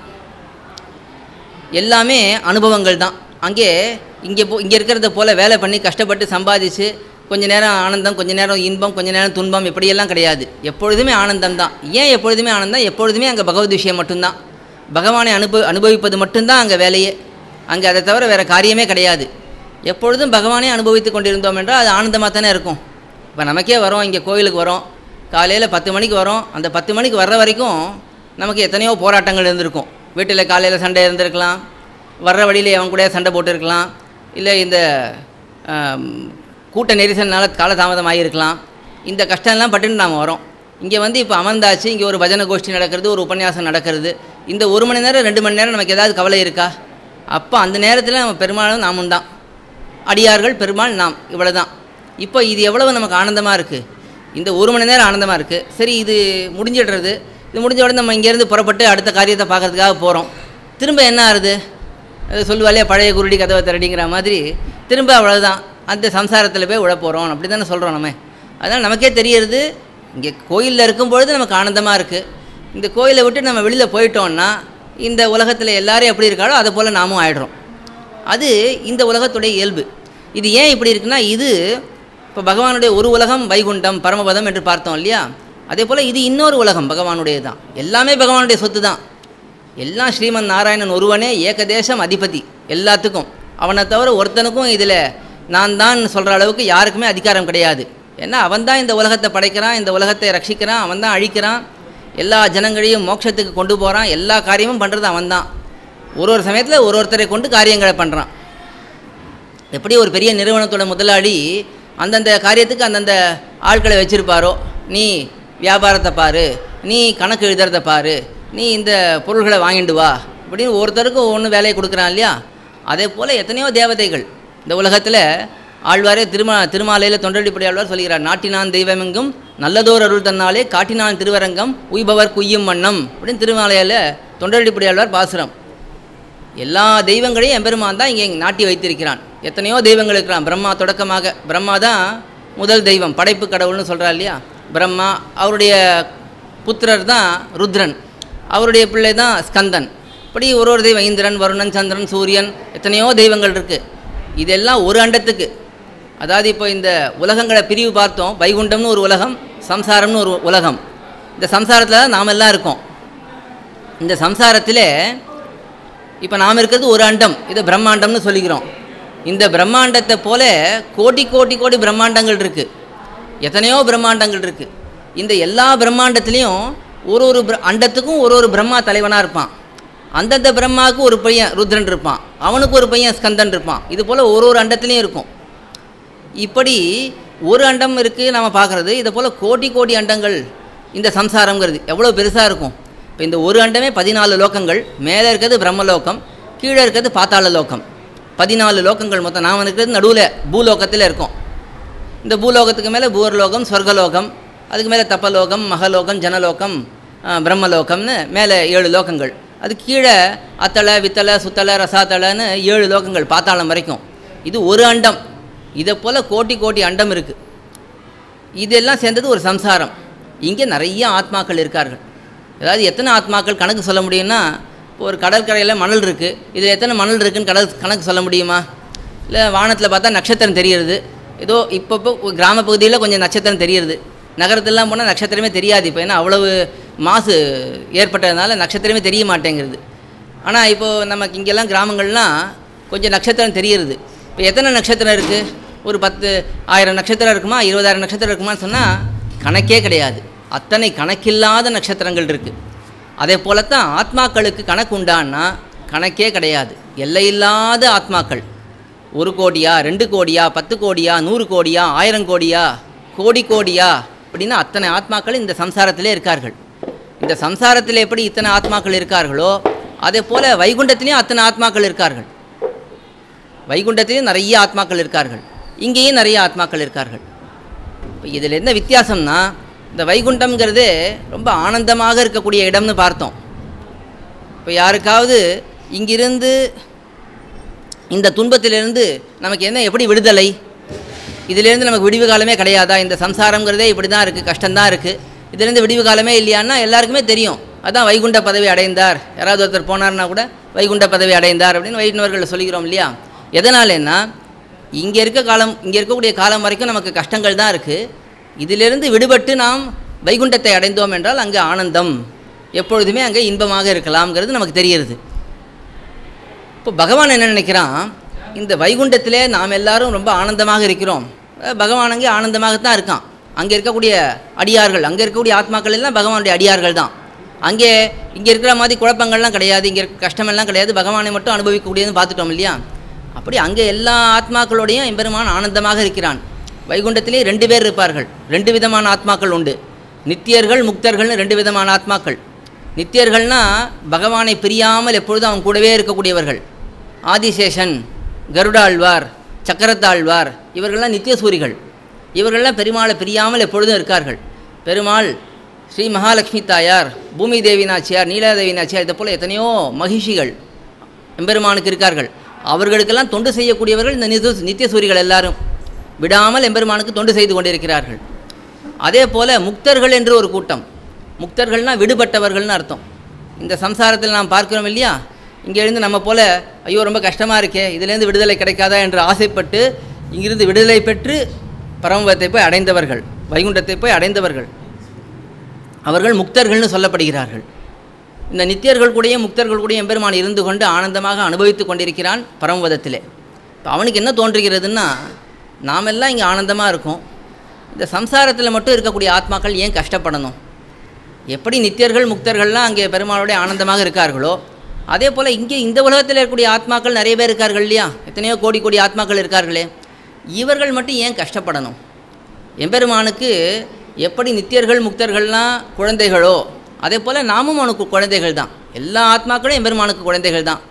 எல்லாமே அனுபவங்கள் தான் அங்கே இங்கே போ இங்கே இருக்கிறத போல் வேலை பண்ணி கஷ்டப்பட்டு சம்பாதிச்சு கொஞ்ச நேரம் ஆனந்தம் கொஞ்ச நேரம் இன்பம் கொஞ்ச நேரம் துன்பம் இப்படியெல்லாம் கிடையாது எப்பொழுதுமே ஆனந்தம் தான் ஏன் எப்பொழுதுமே ஆனந்தம் எப்பொழுதுமே அங்கே பகவத் விஷயம் மட்டும்தான் பகவானை அனுபவ அனுபவிப்பது மட்டும்தான் அங்கே வேலையே அங்கே அதை தவிர வேறு காரியமே கிடையாது எப்பொழுதும் பகவானே அனுபவித்து கொண்டிருந்தோம் என்றால் அது ஆனந்தமாக தானே இருக்கும் இப்போ நமக்கே வரோம் இங்கே கோயிலுக்கு வரோம் காலையில் பத்து மணிக்கு வரோம் அந்த பத்து மணிக்கு வர்ற வரைக்கும் நமக்கு எத்தனையோ போராட்டங்கள் இருந்திருக்கும் வீட்டில் காலையில் சண்டை இருந்திருக்கலாம் வர்ற வழியிலே அவன் கூட சண்டை போட்டிருக்கலாம் இல்லை இந்த ஆம், கூட்ட நெரிசல்னால காலதாமதம் ஆகியிருக்கலாம் இந்த கஷ்டம்லாம் பட்டுன்னு நாம் வரோம் இங்கே வந்து இப்போ அமர்ந்தாச்சு இங்கே ஒரு பஜனை கோஷ்டி நடக்கிறது ஒரு உபன்யாசம் நடக்கிறது இந்த ஒரு மணி நேரம் ரெண்டு மணி நேரம் நமக்கு ஏதாவது கவலை இருக்கா அப்போ அந்த நேரத்தில் நம்ம பெருமாளும் நாமும் தான் அடியார்கள் பெருமாள் நாம் இவ்வளோ தான் இப்போ இது எவ்வளவு நமக்கு ஆனந்தமாக இருக்குது இந்த ஒரு மணி நேரம் ஆனந்தமாக இருக்குது சரி இது முடிஞ்சிடுறது இது முடிஞ்ச உடனே நம்ம இங்கேருந்து புறப்பட்டு அடுத்த காரியத்தை பார்க்கறதுக்காக போகிறோம் திரும்ப என்ன ஆகுது அது சொல்லுவாளே பழைய குருடி கதவை திரடிங்கிற மாதிரி திரும்ப அவ்வளோதான் அந்த சம்சாரத்தில் போய் உழ போகிறோம் அப்படி தானே சொல்கிறோம் நம்ம அதனால் நமக்கே தெரியறது இங்கே கோயிலில் இருக்கும் பொழுது நமக்கு ஆனந்தமாக இருக்குது இந்த கோயிலை விட்டு நம்ம வெளியில் போயிட்டோம்னா இந்த உலகத்தில் எல்லாரும் எப்படி இருக்காளோ அதை போல் நாமும் ஆயிடுறோம் அது இந்த உலகத்துடைய இயல்பு இது ஏன் இப்படி இருக்குன்னா இது இப்போ பகவானுடைய ஒரு உலகம் வைகுண்டம் பரமபதம் என்று பார்த்தோம் இல்லையா அதே போல் இது இன்னொரு உலகம் பகவானுடையது தான் எல்லாமே பகவானுடைய சொத்து தான் எல்லாம் ஸ்ரீமன் நாராயணன் ஒருவனே ஏகதேசம் அதிபதி எல்லாத்துக்கும் அவனை தவிர ஒருத்தனுக்கும் இதில் நான் தான் சொல்கிற அளவுக்கு யாருக்குமே அதிகாரம் கிடையாது ஏன்னா அவன் தான் இந்த உலகத்தை படைக்கிறான் இந்த உலகத்தை ரட்சிக்கிறான் அவன் தான் அழிக்கிறான் எல்லா ஜனங்களையும் மோட்சத்துக்கு கொண்டு போகிறான் எல்லா காரியமும் பண்ணுறது அவன் தான் ஒரு ஒரு சமயத்தில் ஒரு ஒருத்தரை கொண்டு காரியங்களை பண்ணுறான் எப்படி ஒரு பெரிய நிறுவனத்தோட முதலாளி அந்தந்த காரியத்துக்கு அந்தந்த ஆட்களை வச்சுருப்பாரோ நீ வியாபாரத்தை பாரு நீ கணக்கு எழுதுறத பாரு நீ இந்த பொருள்களை வாங்கிட்டு வா இப்படின்னு ஒருத்தருக்கும் ஒன்று வேலையை கொடுக்குறான் இல்லையா அதே போல் எத்தனையோ தேவதைகள் இந்த உலகத்தில் ஆழ்வாரே திருமா திருமாலையில் தொண்டடிப்படி ஆழ்வார் சொல்கிறார் நாட்டினான் தெய்வமெங்கும் நல்லதோர் அருள் தன்னாலே காட்டினான் திருவரங்கம் உய்பவர் குய்யும் வண்ணம் அப்படின்னு திருமாலையில் தொண்டடிப்படி ஆழ்வார் பாசுரம் எல்லா தெய்வங்களையும் எம்பெருமான் தான் இங்கே நாட்டி வைத்திருக்கிறான் எத்தனையோ தெய்வங்கள் இருக்கிறான் பிரம்மா தொடக்கமாக பிரம்மா தான் முதல் தெய்வம் படைப்பு கடவுள்னு சொல்கிறா இல்லையா பிரம்மா அவருடைய புத்திரர் தான் ருத்ரன் அவருடைய பிள்ளை தான் ஸ்கந்தன் இப்படி ஒரு ஒரு தெய்வம் இந்திரன் வருணன் சந்திரன் சூரியன் எத்தனையோ தெய்வங்கள் இருக்குது இதெல்லாம் ஒரு அண்டத்துக்கு அதாவது இப்போ இந்த உலகங்களை பிரிவு பார்த்தோம் வைகுண்டம்னு ஒரு உலகம் சம்சாரம்னு ஒரு உலகம் இந்த சம்சாரத்தில் தான் நாம் எல்லாம் இருக்கோம் இந்த சம்சாரத்திலே இப்போ நாம் இருக்கிறது ஒரு அண்டம் இதை பிரம்மாண்டம்னு சொல்லிக்கிறோம் இந்த பிரம்மாண்டத்தை போல கோடி கோடி கோடி பிரம்மாண்டங்கள் இருக்குது எத்தனையோ பிரம்மாண்டங்கள் இருக்குது இந்த எல்லா பிரம்மாண்டத்துலேயும் ஒரு ஒரு பிர- அண்டத்துக்கும் ஒரு ஒரு பிரம்மா தலைவனாக இருப்பான் அந்தந்த பிரம்மாவுக்கு ஒரு பையன் ருத்ரன் இருப்பான் அவனுக்கு ஒரு பையன் ஸ்கந்தன் இருப்பான் இது போல் ஒரு ஒரு அண்டத்துலேயும் இருக்கும் இப்படி ஒரு அண்டம் இருக்குது நம்ம பார்க்குறது இதை போல் கோடி கோடி அண்டங்கள் இந்த சம்சாரங்கிறது எவ்வளோ பெருசாக இருக்கும் இப்போ இந்த ஒரு அண்டமே பதினாலு லோகங்கள் மேலே இருக்கிறது பிரம்மலோகம் கீழே இருக்கிறது பாத்தாள லோகம் பதினாலு லோகங்கள் மொத்தம் நாம் இருக்கிறது நடுவில் பூலோகத்தில் இருக்கோம் இந்த பூலோகத்துக்கு மேலே பூர்லோகம் சொர்க்கலோகம் அதுக்கு மேலே தப்பலோகம் மகலோகம் ஜனலோகம் ஆ, பிரம்மலோகம்னு மேலே ஏழு லோகங்கள் அது கீழே அத்தளை வித்தலை சுத்தலை ரசாத்தலைன்னு ஏழு லோகங்கள் பாத்தாளம் வரைக்கும் இது ஒரு அண்டம் இதை போல் கோட்டி கோட்டி அண்டம் இருக்குது இதெல்லாம் சேர்ந்தது ஒரு சம்சாரம் இங்கே நிறைய ஆத்மாக்கள் இருக்கார்கள் அதாவது எத்தனை ஆத்மாக்கள் கணக்கு சொல்ல முடியும்னா இப்போ ஒரு கடற்கரையில் மணல் இருக்குது இதில் எத்தனை மணல் இருக்குன்னு கடல் கணக்கு சொல்ல முடியுமா இல்லை வானத்தில் பார்த்தா நட்சத்திரம் தெரியுது ஏதோ இப்போ கிராம பகுதியில் கொஞ்சம் நட்சத்திரம் தெரியுது நகரத்திலலாம் போனால் நட்சத்திரமே தெரியாது இப்போ ஏன்னா அவ்வளவு மாசு ஏற்பட்டதுனால நட்சத்திரமே தெரிய மாட்டேங்கிறது ஆனால் இப்போது நமக்கு இங்கெல்லாம் கிராமங்கள்லாம் கொஞ்சம் நட்சத்திரம் தெரியுது இப்போ எத்தனை நட்சத்திரம் இருக்குது ஒரு பத்து ஆயிரம் நட்சத்திரம் இருக்குமா இருபதாயிரம் நட்சத்திரம் இருக்குமான்னு சொன்னால் கணக்கே கிடையாது அத்தனை கணக்கில்லாத நட்சத்திரங்கள் இருக்குது அதே போலத்தான் ஆத்மாக்களுக்கு கணக்கு உண்டான்னா கணக்கே கிடையாது எல்லையில்லாத ஆத்மாக்கள் ஒரு கோடியா ரெண்டு கோடியா பத்து கோடியா நூறு கோடியா ஆயிரம் கோடியா கோடி கோடியா அப்படின்னா அத்தனை ஆத்மாக்கள் இந்த சம்சாரத்திலே இருக்கார்கள் இந்த சம்சாரத்தில் எப்படி இத்தனை ஆத்மாக்கள் இருக்கார்களோ அதே போல் வைகுண்டத்திலையும் அத்தனை ஆத்மாக்கள் இருக்கார்கள் வைகுண்டத்திலையும் நிறைய ஆத்மாக்கள் இருக்கார்கள் இங்கேயும் நிறைய ஆத்மாக்கள் இருக்கார்கள் இப்போ இதில் என்ன வித்தியாசம்னா இந்த வைகுண்டம்ங்கிறது ரொம்ப ஆனந்தமாக இருக்கக்கூடிய இடம்னு பார்த்தோம் இப்போ யாருக்காவது இங்கிருந்து இந்த துன்பத்திலிருந்து நமக்கு என்ன எப்படி விடுதலை இதிலேருந்து நமக்கு விடிவு காலமே கிடையாதா இந்த சம்சாரங்கிறதே இப்படி தான் இருக்குது கஷ்டம்தான் இருக்குது இதுலேருந்து விடிவு காலமே இல்லையான்னா எல்லாருக்குமே தெரியும் அதான் வைகுண்ட பதவி அடைந்தார் யாராவது ஒருத்தர் போனார்னா கூட வைகுண்ட பதவி அடைந்தார் அப்படின்னு வைஷ்ணவர்கள் சொல்லிக்கிறோம் இல்லையா எதனாலன்னா இங்கே இருக்க காலம் இங்கே இருக்கக்கூடிய காலம் வரைக்கும் நமக்கு கஷ்டங்கள் தான் இருக்குது இதிலிருந்து விடுபட்டு நாம் வைகுண்டத்தை அடைந்தோம் என்றால் அங்கே ஆனந்தம் எப்பொழுதுமே அங்கே இன்பமாக இருக்கலாம்ங்கிறது நமக்கு தெரிகிறது இப்போ பகவான் என்ன நினைக்கிறான் இந்த வைகுண்டத்திலே நாம் எல்லாரும் ரொம்ப ஆனந்தமாக இருக்கிறோம் அஹ் பகவான் அங்கே ஆனந்தமாகத்தான் இருக்கான் அங்கே இருக்கக்கூடிய அடியார்கள் அங்கே இருக்கக்கூடிய ஆத்மாக்கள் எல்லாம் பகவானுடைய அடியார்கள் தான் அங்கே இங்கே இருக்கிற மாதிரி குழப்பங்கள்லாம் கிடையாது இங்கே இருக்க கஷ்டமெல்லாம் கிடையாது பகவானை மட்டும் அனுபவிக்கக்கூடியதுன்னு பார்த்துட்டோம் இல்லையா அப்படி அங்கே எல்லா ஆத்மாக்களோடையும் எம்பெருமான் ஆனந்தமாக இருக்கிறான் வைகுண்டத்திலே ரெண்டு பேர் இருப்பார்கள் ரெண்டு விதமான ஆத்மாக்கள் உண்டு நித்தியர்கள் முக்தர்கள்னு ரெண்டு விதமான ஆத்மாக்கள் நித்தியர்கள்னா பகவானை பிரியாமல் எப்பொழுதும் அவன் கூடவே இருக்கக்கூடியவர்கள் ஆதிசேஷன் கருடாழ்வார் சக்கரத்தாழ்வார் இவர்கள்லாம் நித்தியசூரிகள் இவர்கள்லாம் பெருமாளை பிரியாமல் எப்பொழுதும் இருக்கார்கள் பெருமாள் ஸ்ரீ மகாலட்சுமி தாயார் பூமி தேவி நாச்சியார் நீலாதேவி நாச்சியார் இதை போல் எத்தனையோ மகிஷிகள் எம்பெருமானுக்கு இருக்கார்கள் அவர்களுக்கெல்லாம் தொண்டு செய்யக்கூடியவர்கள் இந்த நித்திய நித்தியசூரிகள் எல்லாரும் விடாமல் எம்பெருமானுக்கு தொண்டு செய்து கொண்டிருக்கிறார்கள் அதே போல முக்தர்கள் என்று ஒரு கூட்டம் முக்தர்கள்னா விடுபட்டவர்கள்னு அர்த்தம் இந்த சம்சாரத்தில் நாம் பார்க்கிறோம் இல்லையா இங்கே இருந்து நம்ம போல ஐயோ ரொம்ப கஷ்டமாக இருக்கே இதுலேருந்து விடுதலை கிடைக்காதா என்று ஆசைப்பட்டு இங்கிருந்து விடுதலை பெற்று பரமபதத்தை போய் அடைந்தவர்கள் வைகுண்டத்தை போய் அடைந்தவர்கள் அவர்கள் முக்தர்கள்னு சொல்லப்படுகிறார்கள் இந்த நித்தியர்கள் கூடயும் முக்தர்கள் கூடயும் எம்பெருமான் இருந்து கொண்டு ஆனந்தமாக அனுபவித்துக் கொண்டிருக்கிறான் பரமபதத்திலே இப்போ அவனுக்கு என்ன தோன்றுகிறதுன்னா நாமெல்லாம் இங்கே ஆனந்தமாக இருக்கோம் இந்த சம்சாரத்தில் மட்டும் இருக்கக்கூடிய ஆத்மாக்கள் ஏன் கஷ்டப்படணும் எப்படி நித்தியர்கள் முக்தர்கள்லாம் அங்கே பெருமாளுடைய ஆனந்தமாக இருக்கார்களோ அதே போல் இங்கே இந்த உலகத்தில் இருக்கக்கூடிய ஆத்மாக்கள் நிறைய பேர் இருக்கார்கள் இல்லையா எத்தனையோ கோடி கோடி ஆத்மாக்கள் இருக்கார்களே இவர்கள் மட்டும் ஏன் கஷ்டப்படணும் எம்பெருமானுக்கு எப்படி நித்தியர்கள் முக்தர்கள்லாம் குழந்தைகளோ அதே போல் நாமும் அவனுக்கு குழந்தைகள் தான் எல்லா ஆத்மாக்களும் எம்பெருமானுக்கு குழந்தைகள் தான்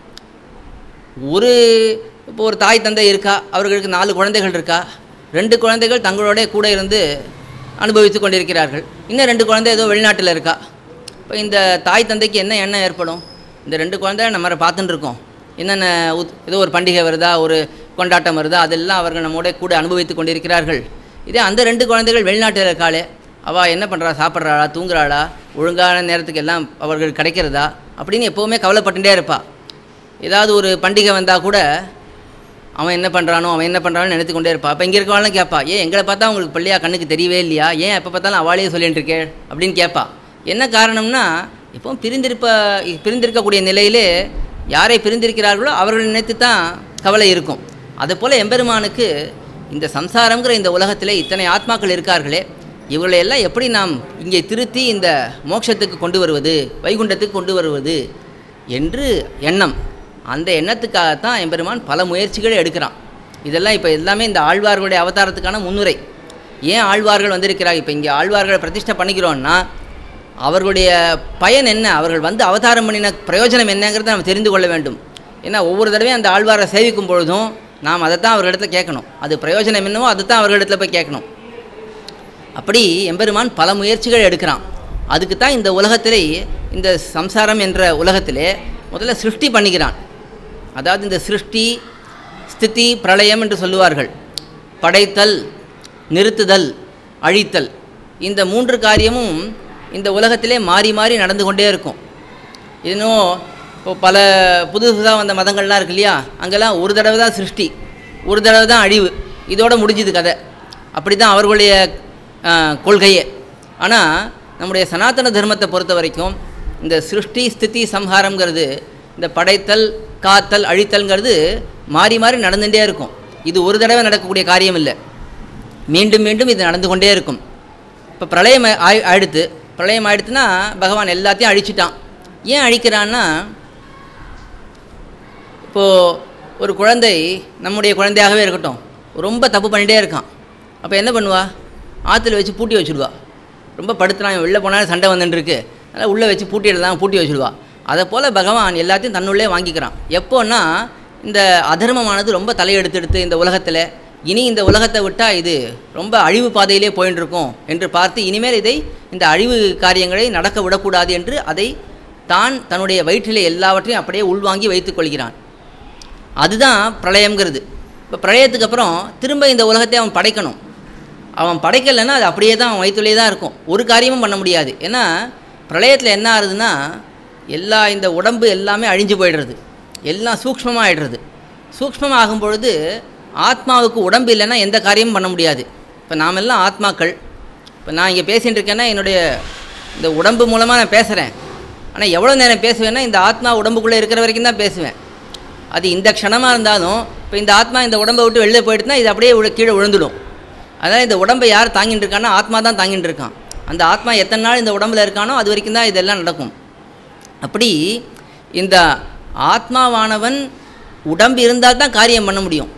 ஒரு இப்போ ஒரு தாய் தந்தை இருக்கா அவர்களுக்கு நாலு குழந்தைகள் இருக்கா ரெண்டு குழந்தைகள் தங்களோட கூட இருந்து அனுபவித்து கொண்டிருக்கிறார்கள் இன்னும் ரெண்டு குழந்தை ஏதோ வெளிநாட்டில் இருக்கா இப்போ இந்த தாய் தந்தைக்கு என்ன எண்ணம் ஏற்படும் இந்த ரெண்டு குழந்தை நம்ம பார்த்துட்டு இருக்கோம் என்னென்ன உத் ஏதோ ஒரு பண்டிகை வருதா ஒரு கொண்டாட்டம் வருதா அதெல்லாம் அவர்கள் நம்மோட கூட அனுபவித்து கொண்டிருக்கிறார்கள் இதே அந்த ரெண்டு குழந்தைகள் வெளிநாட்டில் இருக்காளே அவள் என்ன பண்ணுறா சாப்பிட்றாளா தூங்குறாளா ஒழுங்கான நேரத்துக்கு எல்லாம் அவர்கள் கிடைக்கிறதா அப்படின்னு எப்போவுமே கவலைப்பட்டுட்டே இருப்பாள் ஏதாவது ஒரு பண்டிகை வந்தால் கூட அவன் என்ன பண்ணுறானோ அவன் என்ன பண்ணுறானோ நினைத்து கொண்டே இருப்பா அப்போ இங்கே இருக்கவாளும் கேட்பா ஏன் எங்களை பார்த்தா உங்களுக்கு பிள்ளையா கண்ணுக்கு தெரியவே இல்லையா ஏன் எப்போ பார்த்தாலும் அவளையே சொல்லிட்டு இருக்கே அப்படின்னு கேட்பா என்ன காரணம்னா இப்போ பிரிந்திருப்ப பிரிந்திருக்கக்கூடிய நிலையிலே யாரை பிரிந்திருக்கிறார்களோ அவர்கள் நினைத்து தான் கவலை இருக்கும் அதுபோல் எம்பெருமானுக்கு இந்த சம்சாரங்கிற இந்த உலகத்திலே இத்தனை ஆத்மாக்கள் இருக்கார்களே இவர்களை எல்லாம் எப்படி நாம் இங்கே திருத்தி இந்த மோட்சத்துக்கு கொண்டு வருவது வைகுண்டத்துக்கு கொண்டு வருவது என்று எண்ணம் அந்த எண்ணத்துக்காகத்தான் எம்பெருமான் பல முயற்சிகளை எடுக்கிறான் இதெல்லாம் இப்போ எல்லாமே இந்த ஆழ்வார்களுடைய அவதாரத்துக்கான முன்னுரை ஏன் ஆழ்வார்கள் வந்திருக்கிறாங்க இப்போ இங்கே ஆழ்வார்களை பிரதிஷ்டை பண்ணிக்கிறோன்னா அவர்களுடைய பயன் என்ன அவர்கள் வந்து அவதாரம் பண்ணின பிரயோஜனம் என்னங்கிறத நம்ம தெரிந்து கொள்ள வேண்டும் ஏன்னா ஒவ்வொரு தடவையும் அந்த ஆழ்வாரை சேவிக்கும் பொழுதும் நாம் அதை தான் அவர்களிடத்துல கேட்கணும் அது பிரயோஜனம் என்னவோ அதை தான் அவர்களிடத்துல போய் கேட்கணும் அப்படி எம்பெருமான் பல முயற்சிகள் எடுக்கிறான் அதுக்கு தான் இந்த உலகத்திலே இந்த சம்சாரம் என்ற உலகத்திலே முதல்ல சிருஷ்டி பண்ணிக்கிறான் அதாவது இந்த சிருஷ்டி ஸ்திதி பிரளயம் என்று சொல்லுவார்கள் படைத்தல் நிறுத்துதல் அழித்தல் இந்த மூன்று காரியமும் இந்த உலகத்திலே மாறி மாறி நடந்து கொண்டே இருக்கும் இன்னும் இப்போ பல புது புதுசாக வந்த மதங்கள்லாம் இருக்கு இல்லையா அங்கெல்லாம் ஒரு தடவை தான் சிருஷ்டி ஒரு தடவை தான் அழிவு இதோட முடிஞ்சுது கதை அப்படி தான் அவர்களுடைய ஆ, கொள்கையே ஆனால் நம்முடைய சனாதன தர்மத்தை பொறுத்த வரைக்கும் இந்த சிருஷ்டி ஸ்திதி சம்ஹாரம்ங்கிறது இந்த படைத்தல் காத்தல் அழித்தல்ங்கிறது மாறி மாறி நடந்துகிட்டே இருக்கும் இது ஒரு தடவை நடக்கக்கூடிய காரியம் இல்லை மீண்டும் மீண்டும் இது நடந்து கொண்டே இருக்கும் இப்போ பிரளயம் ஆயி ஆயிடுத்து பிரளயம் ஆயிடுத்துன்னா பகவான் எல்லாத்தையும் அழிச்சிட்டான் ஏன் அழிக்கிறான்னா இப்போது ஒரு குழந்தை நம்முடைய குழந்தையாகவே இருக்கட்டும் ரொம்ப தப்பு பண்ணிகிட்டே இருக்கான் அப்போ என்ன பண்ணுவா ஆற்றுல வச்சு பூட்டி வச்சுடுவா ரொம்ப படுத்துறான் வெளில போனாலும் சண்டை வந்துட்டுருக்கு அதனால் உள்ளே வச்சு பூட்டிடலாம் பூட்டி வச்சுடுவா அதை போல் பகவான் எல்லாத்தையும் தன்னுள்ளே வாங்கிக்கிறான் எப்போன்னா இந்த அதர்மமானது ரொம்ப தலையெடுத்து எடுத்து இந்த உலகத்தில் இனி இந்த உலகத்தை விட்டால் இது ரொம்ப அழிவு பாதையிலே போயின்னு இருக்கும் என்று பார்த்து இனிமேல் இதை இந்த அழிவு காரியங்களை நடக்க விடக்கூடாது என்று அதை தான் தன்னுடைய வயிற்றிலே எல்லாவற்றையும் அப்படியே உள்வாங்கி வைத்துக் கொள்கிறான் அதுதான் பிரளயம்ங்கிறது இப்போ பிரளயத்துக்கு அப்புறம் திரும்ப இந்த உலகத்தை அவன் படைக்கணும் அவன் படைக்கலைன்னா அது அப்படியே தான் அவன் வயிற்றுலேயே தான் இருக்கும் ஒரு காரியமும் பண்ண முடியாது ஏன்னா பிரளயத்தில் என்ன ஆகுதுன்னா எல்லா இந்த உடம்பு எல்லாமே அழிஞ்சு போயிடுறது எல்லாம் சூக்ஷ்மமாக ஆயிடுறது சூக்ஷ்மமாக ஆகும் பொழுது ஆத்மாவுக்கு உடம்பு இல்லைன்னா எந்த காரியமும் பண்ண முடியாது இப்போ நாம் எல்லாம் ஆத்மாக்கள் இப்போ நான் இங்கே பேசிகிட்டு இருக்கேன்னா என்னுடைய இந்த உடம்பு மூலமாக நான் பேசுகிறேன் ஆனால் எவ்வளோ நேரம் பேசுவேன்னா இந்த ஆத்மா உடம்புக்குள்ளே இருக்கிற வரைக்கும் தான் பேசுவேன் அது இந்த க்ஷணமாக இருந்தாலும் இப்போ இந்த ஆத்மா இந்த உடம்பை விட்டு வெளில போயிட்டுனா இது அப்படியே விழு- கீழே விழுந்துடும் அதனால் இந்த உடம்பை யார் தாங்கிட்டு இருக்கான்னா ஆத்மா தான் தாங்கிட்டு இருக்கான் அந்த ஆத்மா எத்தனை நாள் இந்த உடம்புல இருக்கானோ அது வரைக்கும் தான் இதெல்லாம் நடக்கும் அப்படி இந்த ஆத்மாவானவன் உடம்பு இருந்தால் தான் காரியம் பண்ண முடியும்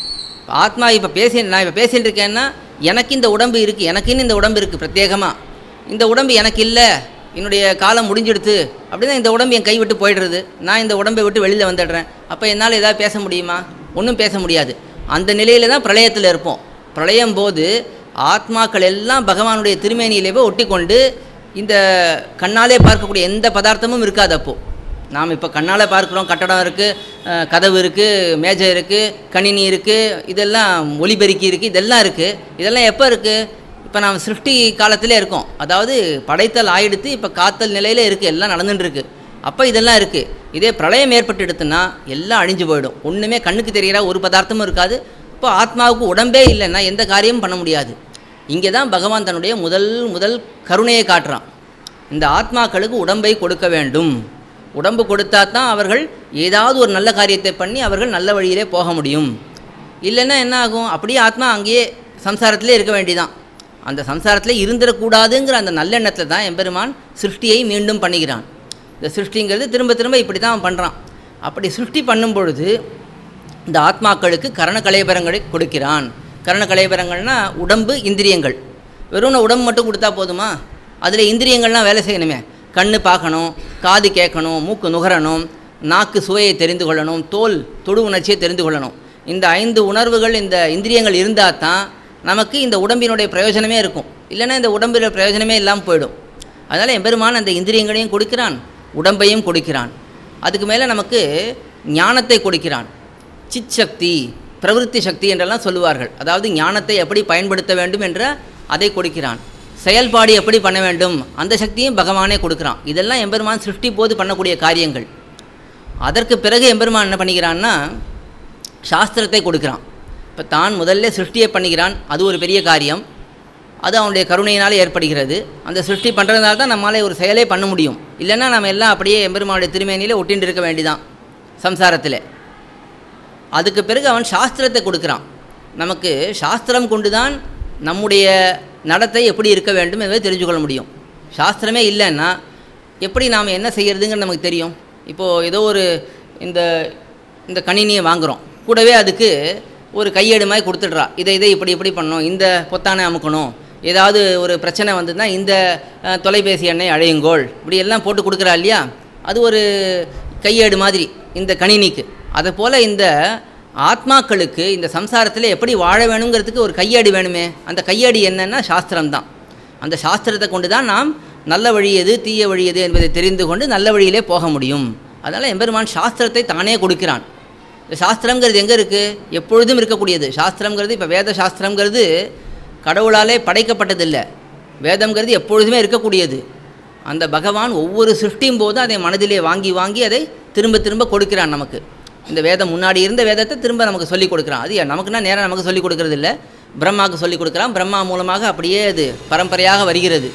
ஆத்மா இப்போ பேசி நான் இப்போ பேசிட்டு இருக்கேன்னா எனக்கு இந்த உடம்பு இருக்குது எனக்குன்னு இந்த உடம்பு இருக்குது பிரத்யேகமாக இந்த உடம்பு எனக்கு இல்லை என்னுடைய காலம் முடிஞ்சிடுத்து அப்படின்னா இந்த உடம்பு என் கை விட்டு போயிடுறது நான் இந்த உடம்பை விட்டு வெளியில் வந்துடுறேன் அப்போ என்னால் ஏதாவது பேச முடியுமா ஒன்றும் பேச முடியாது அந்த நிலையில தான் பிரளயத்தில் இருப்போம் பிரளயம் போது ஆத்மாக்கள் எல்லாம் பகவானுடைய திருமேனியிலேயே ஒட்டி கொண்டு இந்த கண்ணாலே பார்க்கக்கூடிய எந்த பதார்த்தமும் இருக்காது அப்போது நாம் இப்போ கண்ணால் பார்க்குறோம் கட்டடம் இருக்குது கதவு இருக்குது மேஜை இருக்குது கணினி இருக்குது இதெல்லாம் ஒலிபெருக்கி இருக்குது இதெல்லாம் இருக்குது இதெல்லாம் எப்போ இருக்குது இப்போ நாம் சிருஷ்டி காலத்திலே இருக்கோம் அதாவது படைத்தல் ஆயிடுத்து இப்போ காத்தல் நிலையில் இருக்குது எல்லாம் நடந்துட்டு இருக்கு அப்போ இதெல்லாம் இருக்குது இதே பிரளயம் ஏற்பட்டு எடுத்துன்னா எல்லாம் அழிஞ்சு போயிடும் ஒன்றுமே கண்ணுக்கு தெரிகிற ஒரு பதார்த்தமும் இருக்காது இப்போ ஆத்மாவுக்கு உடம்பே இல்லைன்னா எந்த காரியமும் பண்ண முடியாது இங்கே தான் பகவான் தன்னுடைய முதல் முதல் கருணையை காட்டுறான் இந்த ஆத்மாக்களுக்கு உடம்பை கொடுக்க வேண்டும் உடம்பு கொடுத்தா தான் அவர்கள் ஏதாவது ஒரு நல்ல காரியத்தை பண்ணி அவர்கள் நல்ல வழியிலே போக முடியும் இல்லைன்னா என்ன ஆகும் அப்படியே ஆத்மா அங்கேயே சம்சாரத்திலே இருக்க வேண்டியதான் அந்த சம்சாரத்தில் இருந்துடக்கூடாதுங்கிற அந்த நல்லெண்ணத்தில் தான் எம்பெருமான் சிருஷ்டியை மீண்டும் பண்ணுகிறான் இந்த சிருஷ்டிங்கிறது திரும்ப திரும்ப இப்படி தான் அவன் பண்ணுறான் அப்படி சிருஷ்டி பண்ணும் பொழுது இந்த ஆத்மாக்களுக்கு கரண கலைபரங்களை கொடுக்கிறான் கரண கலைபரங்கள்னா உடம்பு இந்திரியங்கள் வெறும் உடம்பு மட்டும் கொடுத்தா போதுமா அதில் இந்திரியங்கள்லாம் வேலை செய்யணுமே கண்ணு பார்க்கணும் காது கேட்கணும் மூக்கு நுகரணும் நாக்கு சுவையை தெரிந்து கொள்ளணும் தோல் தொடு உணர்ச்சியை தெரிந்து கொள்ளணும் இந்த ஐந்து உணர்வுகள் இந்த இந்திரியங்கள் இருந்தால் தான் நமக்கு இந்த உடம்பினுடைய பிரயோஜனமே இருக்கும் இல்லைன்னா இந்த உடம்பில் பிரயோஜனமே இல்லாமல் போயிடும் அதனால் எம்பெருமான் அந்த இந்திரியங்களையும் கொடுக்கிறான் உடம்பையும் கொடுக்கிறான் அதுக்கு மேலே நமக்கு ஞானத்தை கொடுக்கிறான் சித் சக்தி பிரவிற்த்தி சக்தி என்றெல்லாம் சொல்லுவார்கள் அதாவது ஞானத்தை எப்படி பயன்படுத்த வேண்டும் என்ற அதை கொடுக்கிறான் செயல்பாடு எப்படி பண்ண வேண்டும் அந்த சக்தியும் பகவானே கொடுக்குறான் இதெல்லாம் எம்பெருமான் சிருஷ்டி போது பண்ணக்கூடிய காரியங்கள் அதற்கு பிறகு எம்பெருமான் என்ன பண்ணிக்கிறான்னா சாஸ்திரத்தை கொடுக்குறான் இப்போ தான் முதல்ல சிருஷ்டியை பண்ணிக்கிறான் அது ஒரு பெரிய காரியம் அது அவனுடைய கருணையினால் ஏற்படுகிறது அந்த சிருஷ்டி பண்ணுறதுனால தான் நம்மளால் ஒரு செயலே பண்ண முடியும் இல்லைன்னா நம்ம எல்லாம் அப்படியே எம்பெருமானுடைய திருமேனியில் ஒட்டின்னு இருக்க வேண்டிதான் சம்சாரத்தில் அதுக்கு பிறகு அவன் சாஸ்திரத்தை கொடுக்குறான் நமக்கு சாஸ்திரம் கொண்டு தான் நம்முடைய நடத்தை எப்படி இருக்க வேண்டும் என்பதை தெரிஞ்சு கொள்ள முடியும் சாஸ்திரமே இல்லைன்னா எப்படி நாம் என்ன செய்யறதுங்கிறது நமக்கு தெரியும் இப்போது ஏதோ ஒரு இந்த இந்த கணினியை வாங்குகிறோம் கூடவே அதுக்கு ஒரு கையேடு மாதிரி கொடுத்துட்றா இதை இதை இப்படி இப்படி பண்ணணும் இந்த பொத்தானை அமுக்கணும் ஏதாவது ஒரு பிரச்சனை வந்ததுன்னா இந்த அஹ், தொலைபேசி எண்ணை அழையுங்கோள் இப்படி எல்லாம் போட்டு கொடுக்குறா இல்லையா அது ஒரு கையேடு மாதிரி இந்த கணினிக்கு அதை போல் இந்த ஆத்மாக்களுக்கு இந்த சம்சாரத்தில் எப்படி வாழ வேணுங்கிறதுக்கு ஒரு கையேடு வேணுமே அந்த கையேடு என்னன்னா சாஸ்திரம்தான் அந்த சாஸ்திரத்தை கொண்டு தான் நாம் நல்ல வழி எது தீய வழி எது என்பதை தெரிந்து கொண்டு நல்ல வழியிலே போக முடியும் அதனால் எம்பெருமான் சாஸ்திரத்தை தானே கொடுக்கிறான் இந்த சாஸ்திரங்கிறது எங்கே இருக்குது எப்பொழுதும் இருக்கக்கூடியது சாஸ்திரங்கிறது இப்போ வேத சாஸ்திரங்கிறது கடவுளாலே படைக்கப்பட்டதில்லை வேதம்ங்கிறது எப்பொழுதுமே இருக்கக்கூடியது அந்த பகவான் ஒவ்வொரு சிருஷ்டியும் போதும் அதை மனதிலே வாங்கி வாங்கி அதை திரும்ப திரும்ப கொடுக்கிறான் நமக்கு இந்த வேதம் முன்னாடி இருந்த வேதத்தை திரும்ப நமக்கு சொல்லிக் கொடுக்குறான் அது நமக்குன்னா நேரம் நமக்கு சொல்லிக் கொடுக்கறது இல்லை பிரம்மாவுக்கு சொல்லிக் கொடுக்குறான் பிரம்மா மூலமாக அப்படியே அது பரம்பரையாக வருகிறது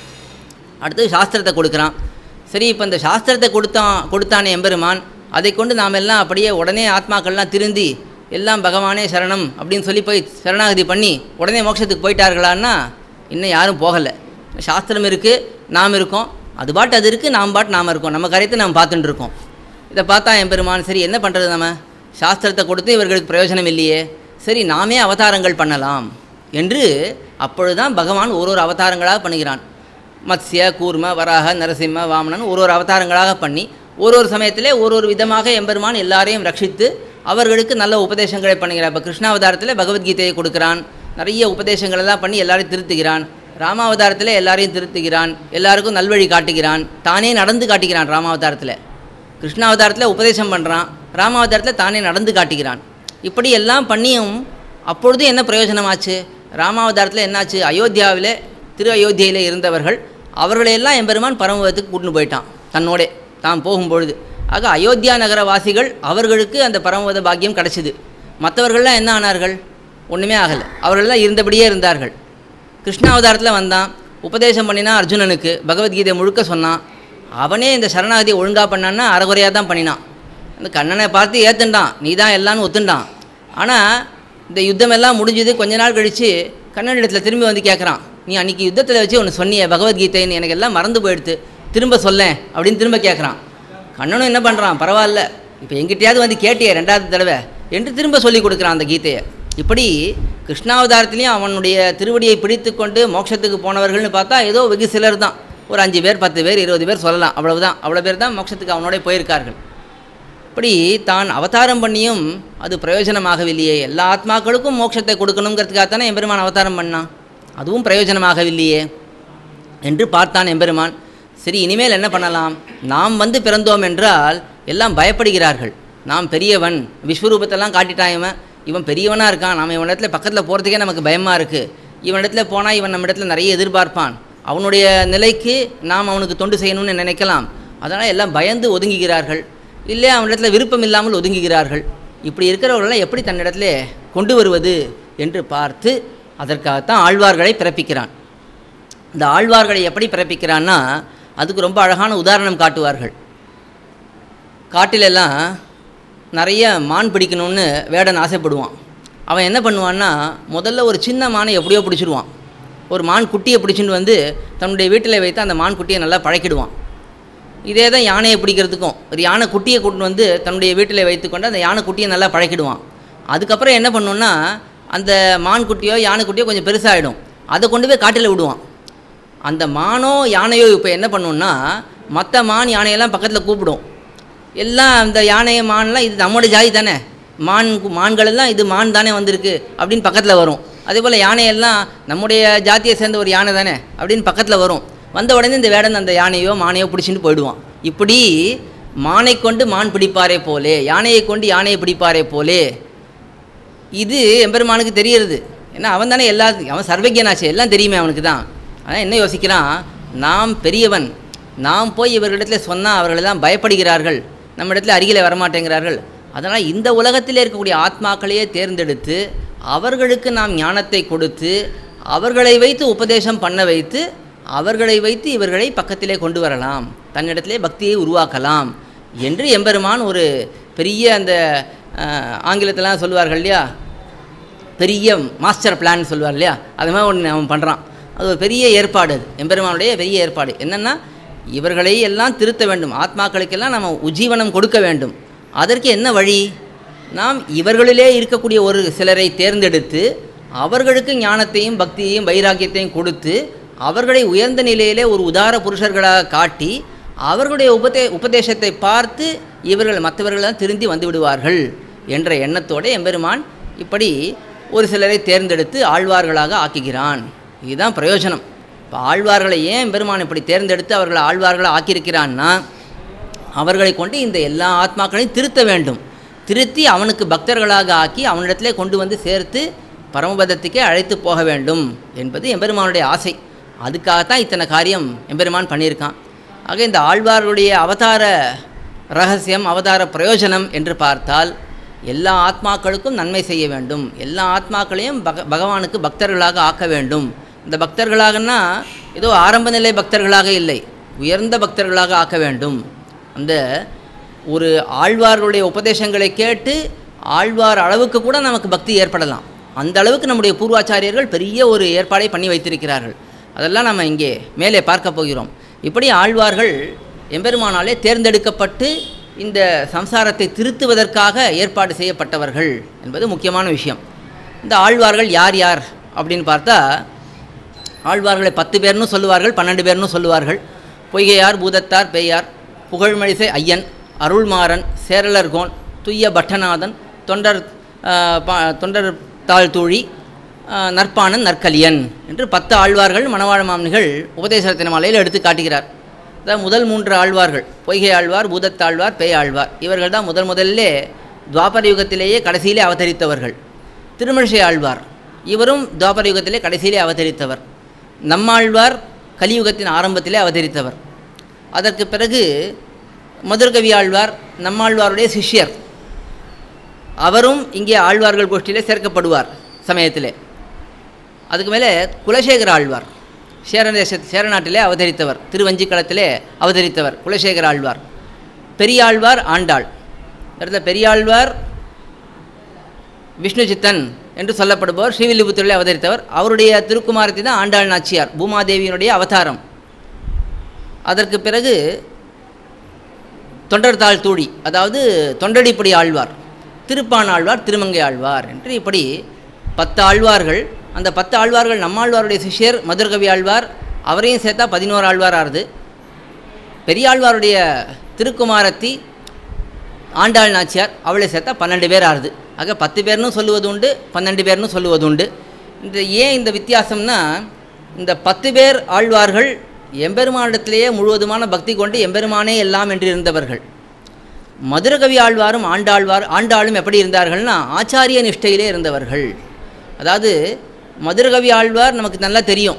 அடுத்து சாஸ்திரத்தை கொடுக்குறான் சரி இப்போ இந்த சாஸ்திரத்தை கொடுத்தான் கொடுத்தானே எம்பெருமான் அதை கொண்டு நாம் எல்லாம் அப்படியே உடனே ஆத்மாக்கள்லாம் திருந்தி எல்லாம் பகவானே சரணம் அப்படின்னு சொல்லி போய் சரணாகதி பண்ணி உடனே மோட்சத்துக்கு போயிட்டார்களான்னா இன்னும் யாரும் போகலை சாஸ்திரம் இருக்குது நாம் இருக்கோம் அது பாட்டு அது இருக்குது நாம் பாட்டு நாம் இருக்கோம் நம்ம காரியத்தை நாம் பார்த்துட்டு இருக்கோம் இதை பார்த்தா எம்பெருமான் சரி என்ன பண்ணுறது நம்ம சாஸ்திரத்தை கொடுத்து இவர்களுக்கு பிரயோஜனம் இல்லையே சரி நாமே அவதாரங்கள் பண்ணலாம் என்று அப்பொழுதுதான் பகவான் ஒரு ஒரு அவதாரங்களாக பண்ணுகிறான் மத்ஸ்ய கூர்ம வராக நரசிம்ம வாமனன் ஒரு ஒரு அவதாரங்களாக பண்ணி ஒரு ஒரு சமயத்திலே ஒரு ஒரு விதமாக எம்பெருமான் எல்லாரையும் ரட்சித்து அவர்களுக்கு நல்ல உபதேசங்களை பண்ணுகிறான் இப்போ கிருஷ்ணாவதாரத்தில் பகவத்கீதையை கொடுக்குறான் நிறைய உபதேசங்கள் எல்லாம் பண்ணி எல்லாரையும் திருத்துகிறான் ராமாவதாரத்தில் எல்லாரையும் திருத்துகிறான் எல்லாருக்கும் நல்வழி காட்டுகிறான் தானே நடந்து காட்டுகிறான் ராமாவதாரத்தில் கிருஷ்ணாவதாரத்தில் உபதேசம் பண்ணுறான் ராமாவதாரத்தில் தானே நடந்து காட்டுகிறான் இப்படி எல்லாம் பண்ணியும் அப்பொழுது என்ன பிரயோஜனமாச்சு ராமாவதாரத்தில் என்னாச்சு அயோத்தியாவில் திரு அயோத்தியில் இருந்தவர்கள் அவர்களையெல்லாம் எம்பெருமான் பரமபதத்துக்கு கூட்டின்னு போயிட்டான் தன்னோடே தான் போகும்பொழுது ஆக அயோத்தியா நகர வாசிகள் அவர்களுக்கு அந்த பரமபத பாக்கியம் கிடச்சிது மற்றவர்கள்லாம் என்ன ஆனார்கள் ஒன்றுமே ஆகலை அவர்கள்லாம் இருந்தபடியே இருந்தார்கள் கிருஷ்ணாவதாரத்தில் வந்தான் உபதேசம் பண்ணினா அர்ஜுனனுக்கு பகவத்கீதை முழுக்க சொன்னான் அவனே இந்த சரணாகதியை ஒழுங்காக பண்ணான்னா அறகுறையாக தான் பண்ணினான் அந்த கண்ணனை பார்த்து ஏற்றுண்டான் நீ தான் எல்லான்னு ஒத்துண்டான் ஆனால் இந்த யுத்தம் எல்லாம் முடிஞ்சுது கொஞ்ச நாள் கழித்து கண்ணனிடத்தில் திரும்பி வந்து கேட்குறான் நீ அன்றைக்கி யுத்தத்தில் வச்சு ஒன்று சொன்னியே பகவத்கீதைன்னு எனக்கு எல்லாம் மறந்து போயிடுத்து திரும்ப சொல்லேன் அப்படின்னு திரும்ப கேட்குறான் கண்ணனும் என்ன பண்ணுறான் பரவாயில்ல இப்போ எங்கிட்டயாவது வந்து கேட்டியே ரெண்டாவது தடவை என்று திரும்ப சொல்லி கொடுக்குறான் அந்த கீதையை இப்படி கிருஷ்ணாவதாரத்துலேயும் அவனுடைய திருவடியை பிடித்து கொண்டு மோட்சத்துக்கு போனவர்கள்னு பார்த்தா ஏதோ வெகு சிலர் தான் ஒரு அஞ்சு பேர் பத்து பேர் இருபது பேர் சொல்லலாம் அவ்வளவுதான் அவ்வளோ பேர் தான் மோட்சத்துக்கு அவனோட போயிருக்கார்கள் இப்படி தான் அவதாரம் பண்ணியும் அது பிரயோஜனமாகவில்லையே எல்லா ஆத்மாக்களுக்கும் மோட்சத்தை கொடுக்கணுங்கிறதுக்காகத்தானே எம்பெருமான் அவதாரம் பண்ணான் அதுவும் பிரயோஜனமாகவில்லையே என்று பார்த்தான் எம்பெருமான் சரி இனிமேல் என்ன பண்ணலாம் நாம் வந்து பிறந்தோம் என்றால் எல்லாம் பயப்படுகிறார்கள் நாம் பெரியவன் விஸ்வரூபத்தெல்லாம் காட்டிட்டான் இவன் இவன் பெரியவனாக இருக்கான் நாம் இவன் இடத்துல பக்கத்தில் போகிறதுக்கே நமக்கு பயமாக இருக்குது இவன் இடத்துல போனால் இவன் நம்ம இடத்துல நிறைய எதிர்பார்ப்பான் அவனுடைய நிலைக்கு நாம் அவனுக்கு தொண்டு செய்யணும்னு நினைக்கலாம் அதனால் எல்லாம் பயந்து ஒதுங்குகிறார்கள் இல்லை அவனிடத்துல விருப்பம் இல்லாமல் ஒதுங்குகிறார்கள் இப்படி இருக்கிறவர்களெல்லாம் எப்படி தன்னிடத்துல கொண்டு வருவது என்று பார்த்து அதற்காகத்தான் ஆழ்வார்களை பிறப்பிக்கிறான் இந்த ஆழ்வார்களை எப்படி பிறப்பிக்கிறான்னா அதுக்கு ரொம்ப அழகான உதாரணம் காட்டுவார்கள் காட்டிலெல்லாம் நிறைய மான் பிடிக்கணும்னு வேடன் ஆசைப்படுவான் அவன் என்ன பண்ணுவான்னா முதல்ல ஒரு சின்ன மானை எப்படியோ பிடிச்சிடுவான் ஒரு மான் குட்டியை பிடிச்சிட்டு வந்து தன்னுடைய வீட்டில் வைத்து அந்த மான் குட்டியை நல்லா பழக்கிடுவான் இதே தான் யானையை பிடிக்கிறதுக்கும் ஒரு யானை குட்டியை கொண்டு வந்து தன்னுடைய வீட்டில் வைத்துக்கொண்டு அந்த யானை குட்டியை நல்லா பழக்கிடுவான் அதுக்கப்புறம் என்ன பண்ணுன்னா அந்த மான் குட்டியோ யானை குட்டியோ கொஞ்சம் பெருசாகிடும் அதை கொண்டு போய் காட்டில் விடுவான் அந்த மானோ யானையோ இப்போ என்ன பண்ணுன்னா மற்ற மான் யானையெல்லாம் பக்கத்தில் கூப்பிடும் எல்லாம் அந்த யானையை மான்லாம் இது நம்மளோட ஜாதி தானே மான் கு- மான்கள் எல்லாம் இது மான் தானே வந்திருக்கு அப்படின்னு பக்கத்தில் வரும் அதே போல் யானையெல்லாம் நம்முடைய ஜாதியை சேர்ந்த ஒரு யானை தானே அப்படின்னு பக்கத்தில் வரும் வந்த உடனே இந்த வேடன் அந்த யானையோ மானையோ பிடிச்சிட்டு போயிடுவான் இப்படி மானை கொண்டு மான் பிடிப்பாரே போலே யானையை கொண்டு யானையை பிடிப்பாரே போலே இது எம்பெருமானுக்கு தெரியறது ஏன்னா அவன் தானே எல்லா அவன் சர்வஜனாச்சே எல்லாம் தெரியுமே அவனுக்கு தான் அதான் என்ன யோசிக்கிறான் நாம் பெரியவன் நாம் போய் இவர்களிடத்தில் சொன்னால் அவர்கள் தான் பயப்படுகிறார்கள் நம்ம இடத்துல அருகிலே வரமாட்டேங்கிறார்கள் அதனால் இந்த உலகத்தில் இருக்கக்கூடிய ஆத்மாக்களையே தேர்ந்தெடுத்து அவர்களுக்கு நாம் ஞானத்தை கொடுத்து அவர்களை வைத்து உபதேசம் பண்ண வைத்து அவர்களை வைத்து இவர்களை பக்கத்திலே கொண்டு வரலாம் தன்னிடத்திலே பக்தியை உருவாக்கலாம் என்று எம்பெருமான் ஒரு பெரிய அந்த அஹ், ஆங்கிலத்திலாம் சொல்லுவார்கள் இல்லையா பெரிய மாஸ்டர் பிளான் சொல்லுவார் இல்லையா அது மாதிரி ஒன்று அவன் பண்ணுறான் அது ஒரு பெரிய ஏற்பாடு அது எம்பெருமானுடைய பெரிய ஏற்பாடு என்னென்னா இவர்களை எல்லாம் திருத்த வேண்டும் ஆத்மாக்களுக்கெல்லாம் நம்ம உஜ்ஜீவனம் கொடுக்க வேண்டும் அதற்கு என்ன வழி நாம் இவர்களிலே இருக்கக்கூடிய ஒரு சிலரை தேர்ந்தெடுத்து அவர்களுக்கு ஞானத்தையும் பக்தியையும் வைராக்கியத்தையும் கொடுத்து அவர்களை உயர்ந்த நிலையிலே ஒரு உதார புருஷர்களாக காட்டி அவர்களுடைய உபதே உபதேசத்தை பார்த்து இவர்கள் மற்றவர்களெல்லாம் திருந்தி வந்து விடுவார்கள் என்ற எண்ணத்தோடு எம்பெருமான் இப்படி ஒரு சிலரை தேர்ந்தெடுத்து ஆழ்வார்களாக ஆக்குகிறான் இதுதான் பிரயோஜனம் இப்போ ஆழ்வார்களை ஏன் பெருமான் இப்படி தேர்ந்தெடுத்து அவர்களை ஆழ்வார்களாக ஆக்கியிருக்கிறான்னா அவர்களை கொண்டு இந்த எல்லா ஆத்மாக்களையும் திருத்த வேண்டும் திருத்தி அவனுக்கு பக்தர்களாக ஆக்கி அவனிடத்திலே கொண்டு வந்து சேர்த்து பரமபதத்துக்கே அழைத்து போக வேண்டும் என்பது எம்பெருமானுடைய ஆசை அதுக்காகத்தான் இத்தனை காரியம் எம்பெருமான் பண்ணியிருக்கான் ஆக இந்த ஆழ்வார்களுடைய அவதார ரகசியம் அவதார பிரயோஜனம் என்று பார்த்தால் எல்லா ஆத்மாக்களுக்கும் நன்மை செய்ய வேண்டும் எல்லா ஆத்மாக்களையும் பக பகவானுக்கு பக்தர்களாக ஆக்க வேண்டும் இந்த பக்தர்களாகன்னா ஏதோ ஆரம்ப நிலை பக்தர்களாக இல்லை உயர்ந்த பக்தர்களாக ஆக்க வேண்டும் அந்த ஒரு ஆழ்வார்களுடைய உபதேசங்களை கேட்டு ஆழ்வார் அளவுக்கு கூட நமக்கு பக்தி ஏற்படலாம் அந்த அளவுக்கு நம்முடைய பூர்வாச்சாரியர்கள் பெரிய ஒரு ஏற்பாடை பண்ணி வைத்திருக்கிறார்கள் அதெல்லாம் நம்ம இங்கே மேலே பார்க்க போகிறோம் இப்படி ஆழ்வார்கள் எம்பெருமானாலே தேர்ந்தெடுக்கப்பட்டு இந்த சம்சாரத்தை திருத்துவதற்காக ஏற்பாடு செய்யப்பட்டவர்கள் என்பது முக்கியமான விஷயம் இந்த ஆழ்வார்கள் யார் யார் அப்படின்னு பார்த்தா ஆழ்வார்களை பத்து பேர்னு சொல்லுவார்கள் பன்னெண்டு பேர்னு சொல்லுவார்கள் பொய்கையார் பூதத்தார் பேயார் புகழ்மழிசை ஐயன் அருள்மாறன் சேரலர்கோன் துய்ய பட்டநாதன் தொண்டர் ஆஹ், பா- தொண்டர் தாழ்தூழி ஆஹ், நற்பாணன் நற்கலியன் என்று பத்து ஆழ்வார்கள் மணவாழ மாமனிகள் உபதேசத்தின மாலையில் எடுத்து காட்டுகிறார் அதான் முதல் மூன்று ஆழ்வார்கள் பொய்கை ஆழ்வார் பூதத்தாழ்வார் பேய் ஆழ்வார் இவர்கள் தான் முதல் முதல்லே துவாபர யுகத்திலேயே கடைசியிலே அவதரித்தவர்கள் திருமழிசை ஆழ்வார் இவரும் துவாபர யுகத்திலே கடைசியிலே அவதரித்தவர் நம்மாழ்வார் கலியுகத்தின் ஆரம்பத்திலே அவதரித்தவர் அதற்கு பிறகு மதுரகவி ஆழ்வார் நம்மாழ்வாருடைய சிஷ்யர் அவரும் இங்கே ஆழ்வார்கள் கோஷ்டியிலே சேர்க்கப்படுவார் சமயத்திலே அதுக்கு மேலே குலசேகர ஆழ்வார் சேரதேச சேரநாட்டிலே அவதரித்தவர் திருவஞ்சிக்களத்திலே அவதரித்தவர் குலசேகர ஆழ்வார் பெரியாழ்வார் ஆண்டாள் அடுத்த பெரியாழ்வார் விஷ்ணு சித்தன் என்று சொல்லப்படுபவர் ஸ்ரீவில்லிபுத்தூரில் அவதரித்தவர் அவருடைய திருக்குமாரத்தி தான் ஆண்டாள் நாச்சியார் பூமாதேவியினுடைய அவதாரம் அதற்கு பிறகு தொண்டர்தாள் தூழி அதாவது தொண்டடிப்படி ஆழ்வார் திருப்பான் ஆழ்வார் திருமங்கை ஆழ்வார் என்று இப்படி பத்து ஆழ்வார்கள் அந்த பத்து ஆழ்வார்கள் நம்மாழ்வாருடைய சிஷ்யர் மதுரகவி ஆழ்வார் அவரையும் சேர்த்தா பதினோரு ஆழ்வார் ஆறுது பெரியாழ்வாருடைய திருக்குமாரத்தி ஆண்டாள் நாச்சியார் அவளை சேர்த்தா பன்னெண்டு பேர் ஆறுது ஆக பத்து பேர்னு சொல்லுவது உண்டு பன்னெண்டு பேர்னு சொல்லுவது உண்டு இந்த ஏன் இந்த வித்தியாசம்னா இந்த பத்து பேர் ஆழ்வார்கள் எம்பெருமானிடத்திலேயே முழுவதுமான பக்தி கொண்டு எம்பெருமானே எல்லாம் என்று இருந்தவர்கள் மதுரகவி ஆழ்வாரும் ஆண்டாழ்வார் ஆண்டாளும் எப்படி இருந்தார்கள்னா ஆச்சாரிய நிஷ்டையிலே இருந்தவர்கள் அதாவது மதுரகவி ஆழ்வார் நமக்கு நல்லா தெரியும்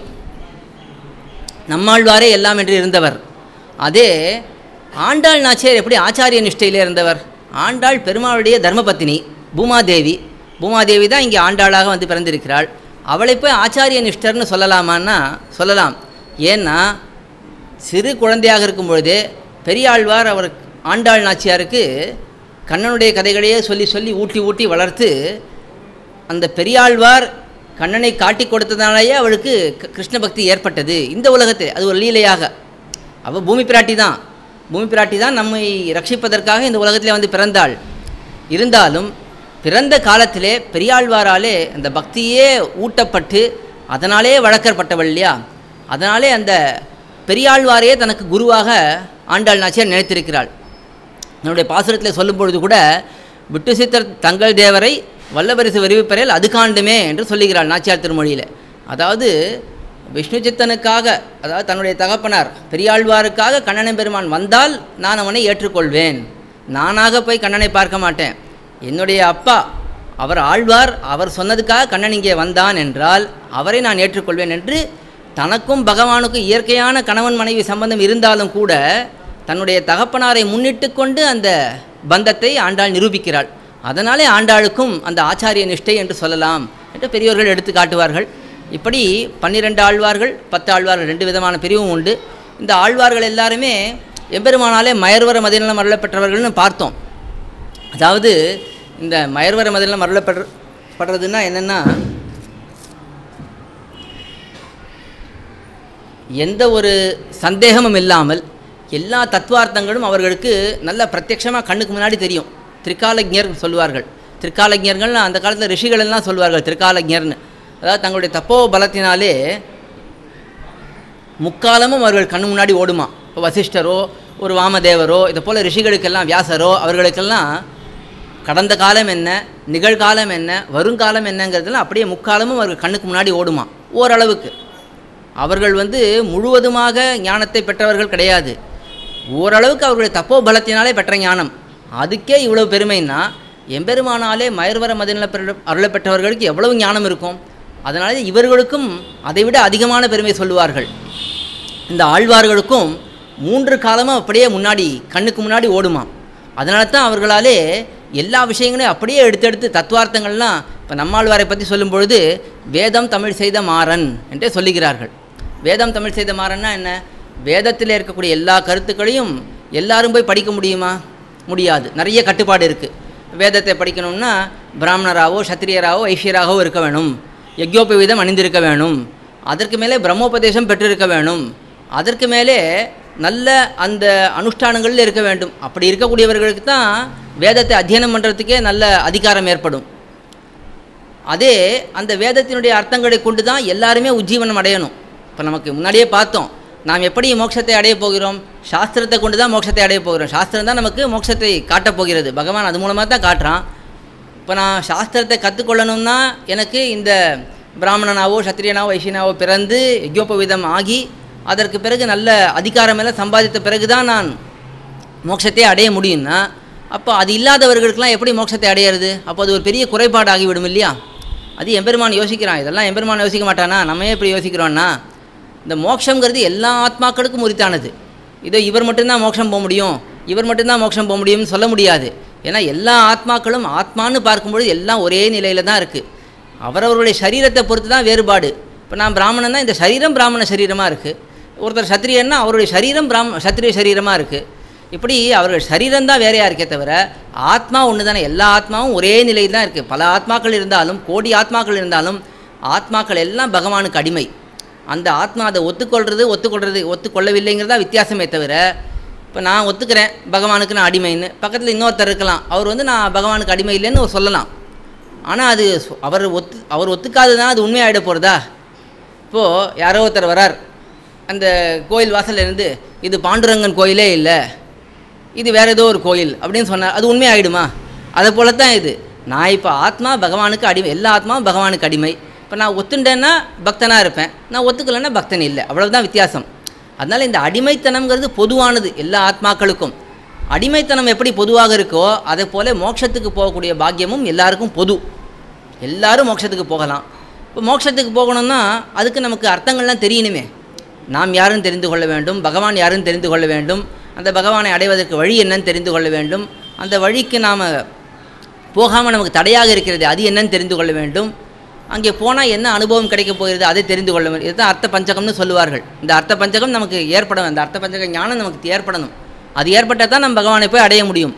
நம்மாழ்வாரே எல்லாம் என்று இருந்தவர் அதே ஆண்டாள் நாச்சியார் எப்படி ஆச்சாரிய நிஷ்டையிலே இருந்தவர் ஆண்டாள் பெருமாளுடைய தர்மபத்தினி பூமாதேவி பூமாதேவி தான் இங்கே ஆண்டாளாக வந்து பிறந்திருக்கிறாள் அவளை போய் ஆச்சாரிய நிஷ்டர்னு சொல்லலாமான்னா சொல்லலாம் ஏன்னா சிறு குழந்தையாக இருக்கும் பொழுதே பெரியாழ்வார் அவர் ஆண்டாள் நாச்சியாருக்கு கண்ணனுடைய கதைகளையே சொல்லி சொல்லி ஊட்டி ஊட்டி வளர்த்து அந்த பெரியாழ்வார் கண்ணனை காட்டி கொடுத்ததாலேயே அவளுக்கு க- கிருஷ்ண பக்தி ஏற்பட்டது இந்த உலகத்தில் அது ஒரு லீலையாக அவள் பூமி பிராட்டி தான் பூமி பிராட்டி தான் நம்மை ரட்சிப்பதற்காக இந்த உலகத்திலே வந்து பிறந்தாள் இருந்தாலும் பிறந்த காலத்திலே பெரியாழ்வாராலே அந்த பக்தியே ஊட்டப்பட்டு அதனாலே வளர்க்கப்பட்டவள் இல்லையா அதனாலே அந்த பெரியாழ்வாரையே தனக்கு குருவாக ஆண்டாள் நாச்சியார் நினைத்திருக்கிறாள் என்னுடைய பாசுரத்தில் சொல்லும் பொழுது கூட விட்டு சித்தர் தங்கள் தேவரை வல்லபரிசு வருவிப்பறையில் அது காண்டுமே என்று சொல்லுகிறாள் நாச்சியார் திருமொழியில் அதாவது விஷ்ணு சித்தனுக்காக அதாவது தன்னுடைய தகப்பனார் பெரியாழ்வாருக்காக கண்ணனை பெருமான் வந்தால் நான் அவனை ஏற்றுக்கொள்வேன் நானாக போய் கண்ணனை பார்க்க மாட்டேன் என்னுடைய அப்பா அவர் ஆழ்வார் அவர் சொன்னதுக்காக கண்ணன் இங்கே வந்தான் என்றால் அவரை நான் ஏற்றுக்கொள்வேன் என்று தனக்கும் பகவானுக்கும் இயற்கையான கணவன் மனைவி சம்பந்தம் இருந்தாலும் கூட தன்னுடைய தகப்பனாரை முன்னிட்டு கொண்டு அந்த பந்தத்தை ஆண்டாள் நிரூபிக்கிறாள் அதனாலே ஆண்டாளுக்கும் அந்த ஆச்சாரிய நிஷ்டை என்று சொல்லலாம் என்று பெரியோர்கள் எடுத்து காட்டுவார்கள் இப்படி பன்னிரெண்டு ஆழ்வார்கள் பத்து ஆழ்வார்கள் ரெண்டு விதமான பிரிவும் உண்டு இந்த ஆழ்வார்கள் எல்லாருமே எம்பெருமானாலே மயர்வர மதிநலம் அருளப் பெற்றவர்கள்னு பார்த்தோம் அதாவது இந்த மயர்வர மதிநலம் அருளப்படுற படுறதுன்னா என்னென்னா எந்த ஒரு சந்தேகமும் இல்லாமல் எல்லா தத்துவார்த்தங்களும் அவர்களுக்கு நல்ல பிரத்யட்சமாக கண்ணுக்கு முன்னாடி தெரியும் திரிகாலஜர் சொல்லுவார்கள் திரிகாலஜர்கள் அந்த காலத்தில் ரிஷிகள் எல்லாம் சொல்லுவார்கள் திரிகாலஜர்னு அதாவது தங்களுடைய தப்போ பலத்தினாலே முக்காலமும் அவர்கள் கண்ணு முன்னாடி ஓடுமா இப்போ வசிஷ்டரோ ஒரு வாமதேவரோ இதை போல் ரிஷிகளுக்கெல்லாம் வியாசரோ அவர்களுக்கெல்லாம் கடந்த காலம் என்ன நிகழ்காலம் என்ன வருங்காலம் என்னங்கிறதுலாம் அப்படியே முக்காலமும் அவர்கள் கண்ணுக்கு முன்னாடி ஓடுமா ஓரளவுக்கு அவர்கள் வந்து முழுவதுமாக ஞானத்தை பெற்றவர்கள் கிடையாது ஓரளவுக்கு அவர்களுடைய தப்போ பலத்தினாலே பெற்ற ஞானம் அதுக்கே இவ்வளவு பெருமைன்னா எம்பெருமானாலே மயர்வர மதிநல அருளப் பெற்றவர்களுக்கு எவ்வளவு ஞானம் இருக்கும் அதனால இவர்களுக்கும் அதைவிட அதிகமான பெருமை சொல்லுவார்கள் இந்த ஆழ்வார்களுக்கும் மூன்று காலமும் அப்படியே முன்னாடி கண்ணுக்கு முன்னாடி ஓடுமாம் அதனால தான் அவர்களாலே எல்லா விஷயங்களையும் அப்படியே எடுத்தெடுத்து தத்துவார்த்தங்கள்லாம் இப்போ நம்மாழ்வாரை பற்றி சொல்லும் பொழுது வேதம் தமிழ் செய்த மாறன் என்றே சொல்லுகிறார்கள் வேதம் தமிழ் செய்த மாறன்னா என்ன வேதத்தில் இருக்கக்கூடிய எல்லா கருத்துக்களையும் எல்லாரும் போய் படிக்க முடியுமா முடியாது நிறைய கட்டுப்பாடு இருக்குது வேதத்தை படிக்கணும்னா பிராமணராகவோ சத்திரியராகவோ ஐஸ்வராகவோ இருக்க வேணும் யக்யோபவீதம் அணிந்திருக்க வேணும் அதற்கு மேலே பிரம்மோபதேசம் பெற்றிருக்க வேணும் அதற்கு மேலே நல்ல அந்த அனுஷ்டானங்களில் இருக்க வேண்டும் அப்படி இருக்கக்கூடியவர்களுக்கு தான் வேதத்தை அத்தியனம் பண்ணுறதுக்கே நல்ல அதிகாரம் ஏற்படும் அதே அந்த வேதத்தினுடைய அர்த்தங்களை கொண்டு தான் எல்லாருமே உஜ்ஜீவனம் அடையணும் இப்போ நமக்கு முன்னாடியே பார்த்தோம் நாம் எப்படி மோட்சத்தை அடைய போகிறோம் சாஸ்திரத்தை கொண்டு தான் மோட்சத்தை அடைய போகிறோம் சாஸ்திரம் தான் நமக்கு மோட்சத்தை காட்டப் போகிறது பகவான் அது மூலமாக தான் காட்டுறான் இப்போ நான் சாஸ்திரத்தை கற்றுக்கொள்ளணும்னா எனக்கு இந்த பிராமணனாவோ சத்திரியனாவோ வைசியனாவோ பிறந்து யஜ்யோபவிதம் ஆகி அதற்கு பிறகு நல்ல அதிகாரம் எல்லாம் சம்பாதித்த பிறகு தான் நான் மோட்சத்தை அடைய முடியும்னா அப்போ அது இல்லாதவர்களுக்கெல்லாம் எப்படி மோட்சத்தை அடையிறது அப்போ அது ஒரு பெரிய குறைபாடு ஆகிவிடும் இல்லையா அது எம்பெருமான் யோசிக்கிறான் இதெல்லாம் எம்பெருமான் யோசிக்க மாட்டானா நம்ம ஏன் இப்படி யோசிக்கிறோன்னா இந்த மோட்சங்கிறது எல்லா ஆத்மாக்களுக்கும் உரித்தானது இதோ இவர் மட்டும்தான் மோட்சம் போக முடியும் இவர் மட்டும்தான் மோட்சம் போக முடியும்னு சொல்ல முடியாது ஏன்னா எல்லா ஆத்மாக்களும் ஆத்மான்னு பார்க்கும்பொழுது எல்லாம் ஒரே நிலையில் தான் இருக்குது அவரவர்களுடைய சரீரத்தை பொறுத்து தான் வேறுபாடு இப்போ நான் பிராமணன் தான் இந்த சரீரம் பிராமண சரீரமாக இருக்குது ஒருத்தர் சத்திரியன்னா அவருடைய சரீரம் பிராம சத்திரிய சரீரமாக இருக்குது இப்படி அவர்கள் சரீரம் தான் வேறையாக இருக்கே தவிர ஆத்மா ஒன்று தானே எல்லா ஆத்மாவும் ஒரே நிலையில் தான் இருக்குது பல ஆத்மாக்கள் இருந்தாலும் கோடி ஆத்மாக்கள் இருந்தாலும் ஆத்மாக்கள் எல்லாம் பகவானுக்கு அடிமை அந்த ஆத்மா அதை ஒத்துக்கொள்கிறது ஒத்துக்கொள்கிறது ஒத்துக்கொள்ளவில்லைங்கிறதா வித்தியாசமே தவிர இப்போ நான் ஒத்துக்கிறேன் பகவானுக்கு நான் அடிமைன்னு பக்கத்தில் இன்னொருத்தர் இருக்கலாம் அவர் வந்து நான் பகவானுக்கு அடிமை இல்லைன்னு சொல்லலாம் ஆனால் அது சொ- அவர் ஒத்து அவர் ஒத்துக்காததுனா அது உண்மையாயிட போகிறதா இப்போது யாரோ ஒருத்தர் வரார் அந்த கோயில் வாசல்ல இருந்து இது பாண்டுரங்கன் கோயிலே இல்லை இது வேற ஏதோ ஒரு கோயில் அப்படின்னு சொன்னார் அது உண்மையாயிடுமா அதை போல தான் இது நான் இப்போ ஆத்மா பகவானுக்கு அடிமை எல்லா ஆத்மாவும் பகவானுக்கு அடிமை இப்போ நான் ஒத்துண்டேன்னா பக்தனாக இருப்பேன் நான் ஒத்துக்கலைன்னா பக்தன் இல்லை அவ்வளவுதான் வித்தியாசம் அதனால் இந்த அடிமைத்தனம்ங்கிறது பொதுவானது எல்லா ஆத்மாக்களுக்கும் அடிமைத்தனம் எப்படி பொதுவாக இருக்கோ அதே போல் மோட்சத்துக்கு போகக்கூடிய பாக்கியமும் எல்லாருக்கும் பொது எல்லாரும் மோட்சத்துக்கு போகலாம் இப்போ மோட்சத்துக்கு போகணும்னா அதுக்கு நமக்கு அர்த்தங்கள்லாம் தெரியணுமே நாம் யாருன்னு தெரிந்து கொள்ள வேண்டும் பகவான் யாருன்னு தெரிந்து கொள்ள வேண்டும் அந்த பகவானை அடைவதற்கு வழி என்னன்னு தெரிந்து கொள்ள வேண்டும் அந்த வழிக்கு நாம் போகாமல் நமக்கு தடையாக இருக்கிறது அது என்னன்னு தெரிந்து கொள்ள வேண்டும் அங்கே போனால் என்ன அனுபவம் கிடைக்கப் போகிறது அதை தெரிந்து கொள்ள வேண்டும் இதுதான் அர்த்த பஞ்சகம்னு சொல்லுவார்கள் இந்த அர்த்த பஞ்சகம் நமக்கு ஏற்படும் அந்த அர்த்த பஞ்சக ஞானம் நமக்கு ஏற்படணும் அது ஏற்பட்டால் தான் நம்ம பகவானை போய் அடைய முடியும்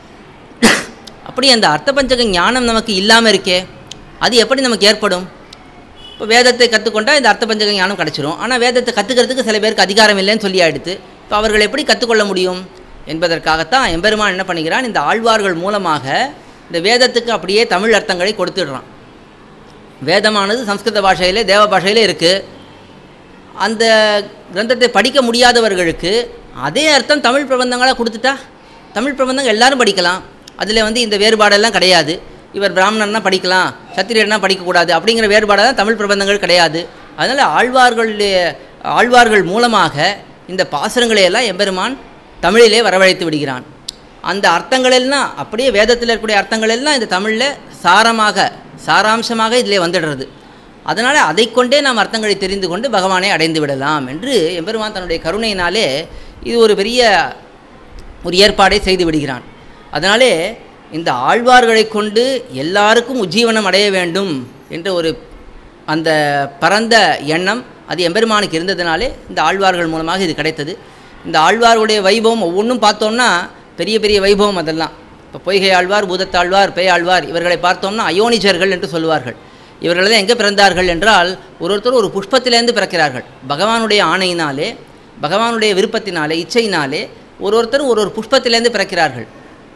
அப்படி அந்த அர்த்த பஞ்சக ஞானம் நமக்கு இல்லாமல் இருக்கே அது எப்படி நமக்கு ஏற்படும் இப்போ வேதத்தை கற்றுக்கொண்டா இந்த அர்த்த பஞ்சக ஞானம் கிடச்சிரும் ஆனால் வேதத்தை கற்றுக்கிறதுக்கு சில பேருக்கு அதிகாரம் இல்லைன்னு சொல்லி ஆயிடுத்து இப்போ அவர்கள் எப்படி கற்றுக்கொள்ள முடியும் என்பதற்காகத்தான் எம்பெருமான் என்ன பண்ணுகிறான் இந்த ஆழ்வார்கள் மூலமாக இந்த வேதத்துக்கு அப்படியே தமிழ் அர்த்தங்களை கொடுத்துடுறான் வேதமானது சம்ஸ்கிருத பாஷையிலே தேவ பாஷையிலே இருக்குது அந்த கிரந்தத்தை படிக்க முடியாதவர்களுக்கு அதே அர்த்தம் தமிழ் பிரபந்தங்களாக கொடுத்துட்டா தமிழ் பிரபந்தங்கள் எல்லாரும் படிக்கலாம் அதில் வந்து இந்த வேறுபாடெல்லாம் கிடையாது இவர் பிராமணன்னா படிக்கலாம் சத்திரியர்னா படிக்கக்கூடாது அப்படிங்கிற வேறுபாடெல்லாம் தமிழ் பிரபந்தங்கள் கிடையாது அதனால் ஆழ்வார்களுடைய ஆழ்வார்கள் மூலமாக இந்த பாசுரங்களை எல்லாம் எம்பெருமான் தமிழிலே வரவழைத்து விடுகிறான் அந்த அர்த்தங்கள் எல்லாம் அப்படியே வேதத்தில் இருக்கக்கூடிய அர்த்தங்கள் எல்லாம் இந்த தமிழில் சாரமாக சாராம்சமாக இதிலே வந்துடுறது அதனால் அதை கொண்டே நாம் அர்த்தங்களை தெரிந்து கொண்டு பகவானை அடைந்து விடலாம் என்று எம்பெருமான் தன்னுடைய கருணையினாலே இது ஒரு பெரிய ஒரு ஏற்பாடை செய்து விடுகிறான் அதனாலே இந்த ஆழ்வார்களை கொண்டு எல்லாருக்கும் உஜ்ஜீவனம் அடைய வேண்டும் என்ற ஒரு அந்த பரந்த எண்ணம் அது எம்பெருமானுக்கு இருந்ததுனாலே இந்த ஆழ்வார்கள் மூலமாக இது கிடைத்தது இந்த ஆழ்வார்களுடைய வைபவம் ஒவ்வொன்றும் பார்த்தோம்னா பெரிய பெரிய வைபவம் அதெல்லாம் இப்போ பொய்கை ஆழ்வார் பூதத்தாழ்வார் பேயாழ்வார் இவர்களை பார்த்தோம்னா அயோனிஜர்கள் என்று சொல்லுவார்கள் இவர்கள் தான் எங்கே பிறந்தார்கள் என்றால் ஒரு ஒருத்தர் ஒரு புஷ்பத்திலேருந்து பிறக்கிறார்கள் பகவானுடைய ஆணையினாலே பகவானுடைய விருப்பத்தினாலே இச்சையினாலே ஒரு ஒருத்தரும் ஒரு ஒரு புஷ்பத்திலேருந்து பிறக்கிறார்கள்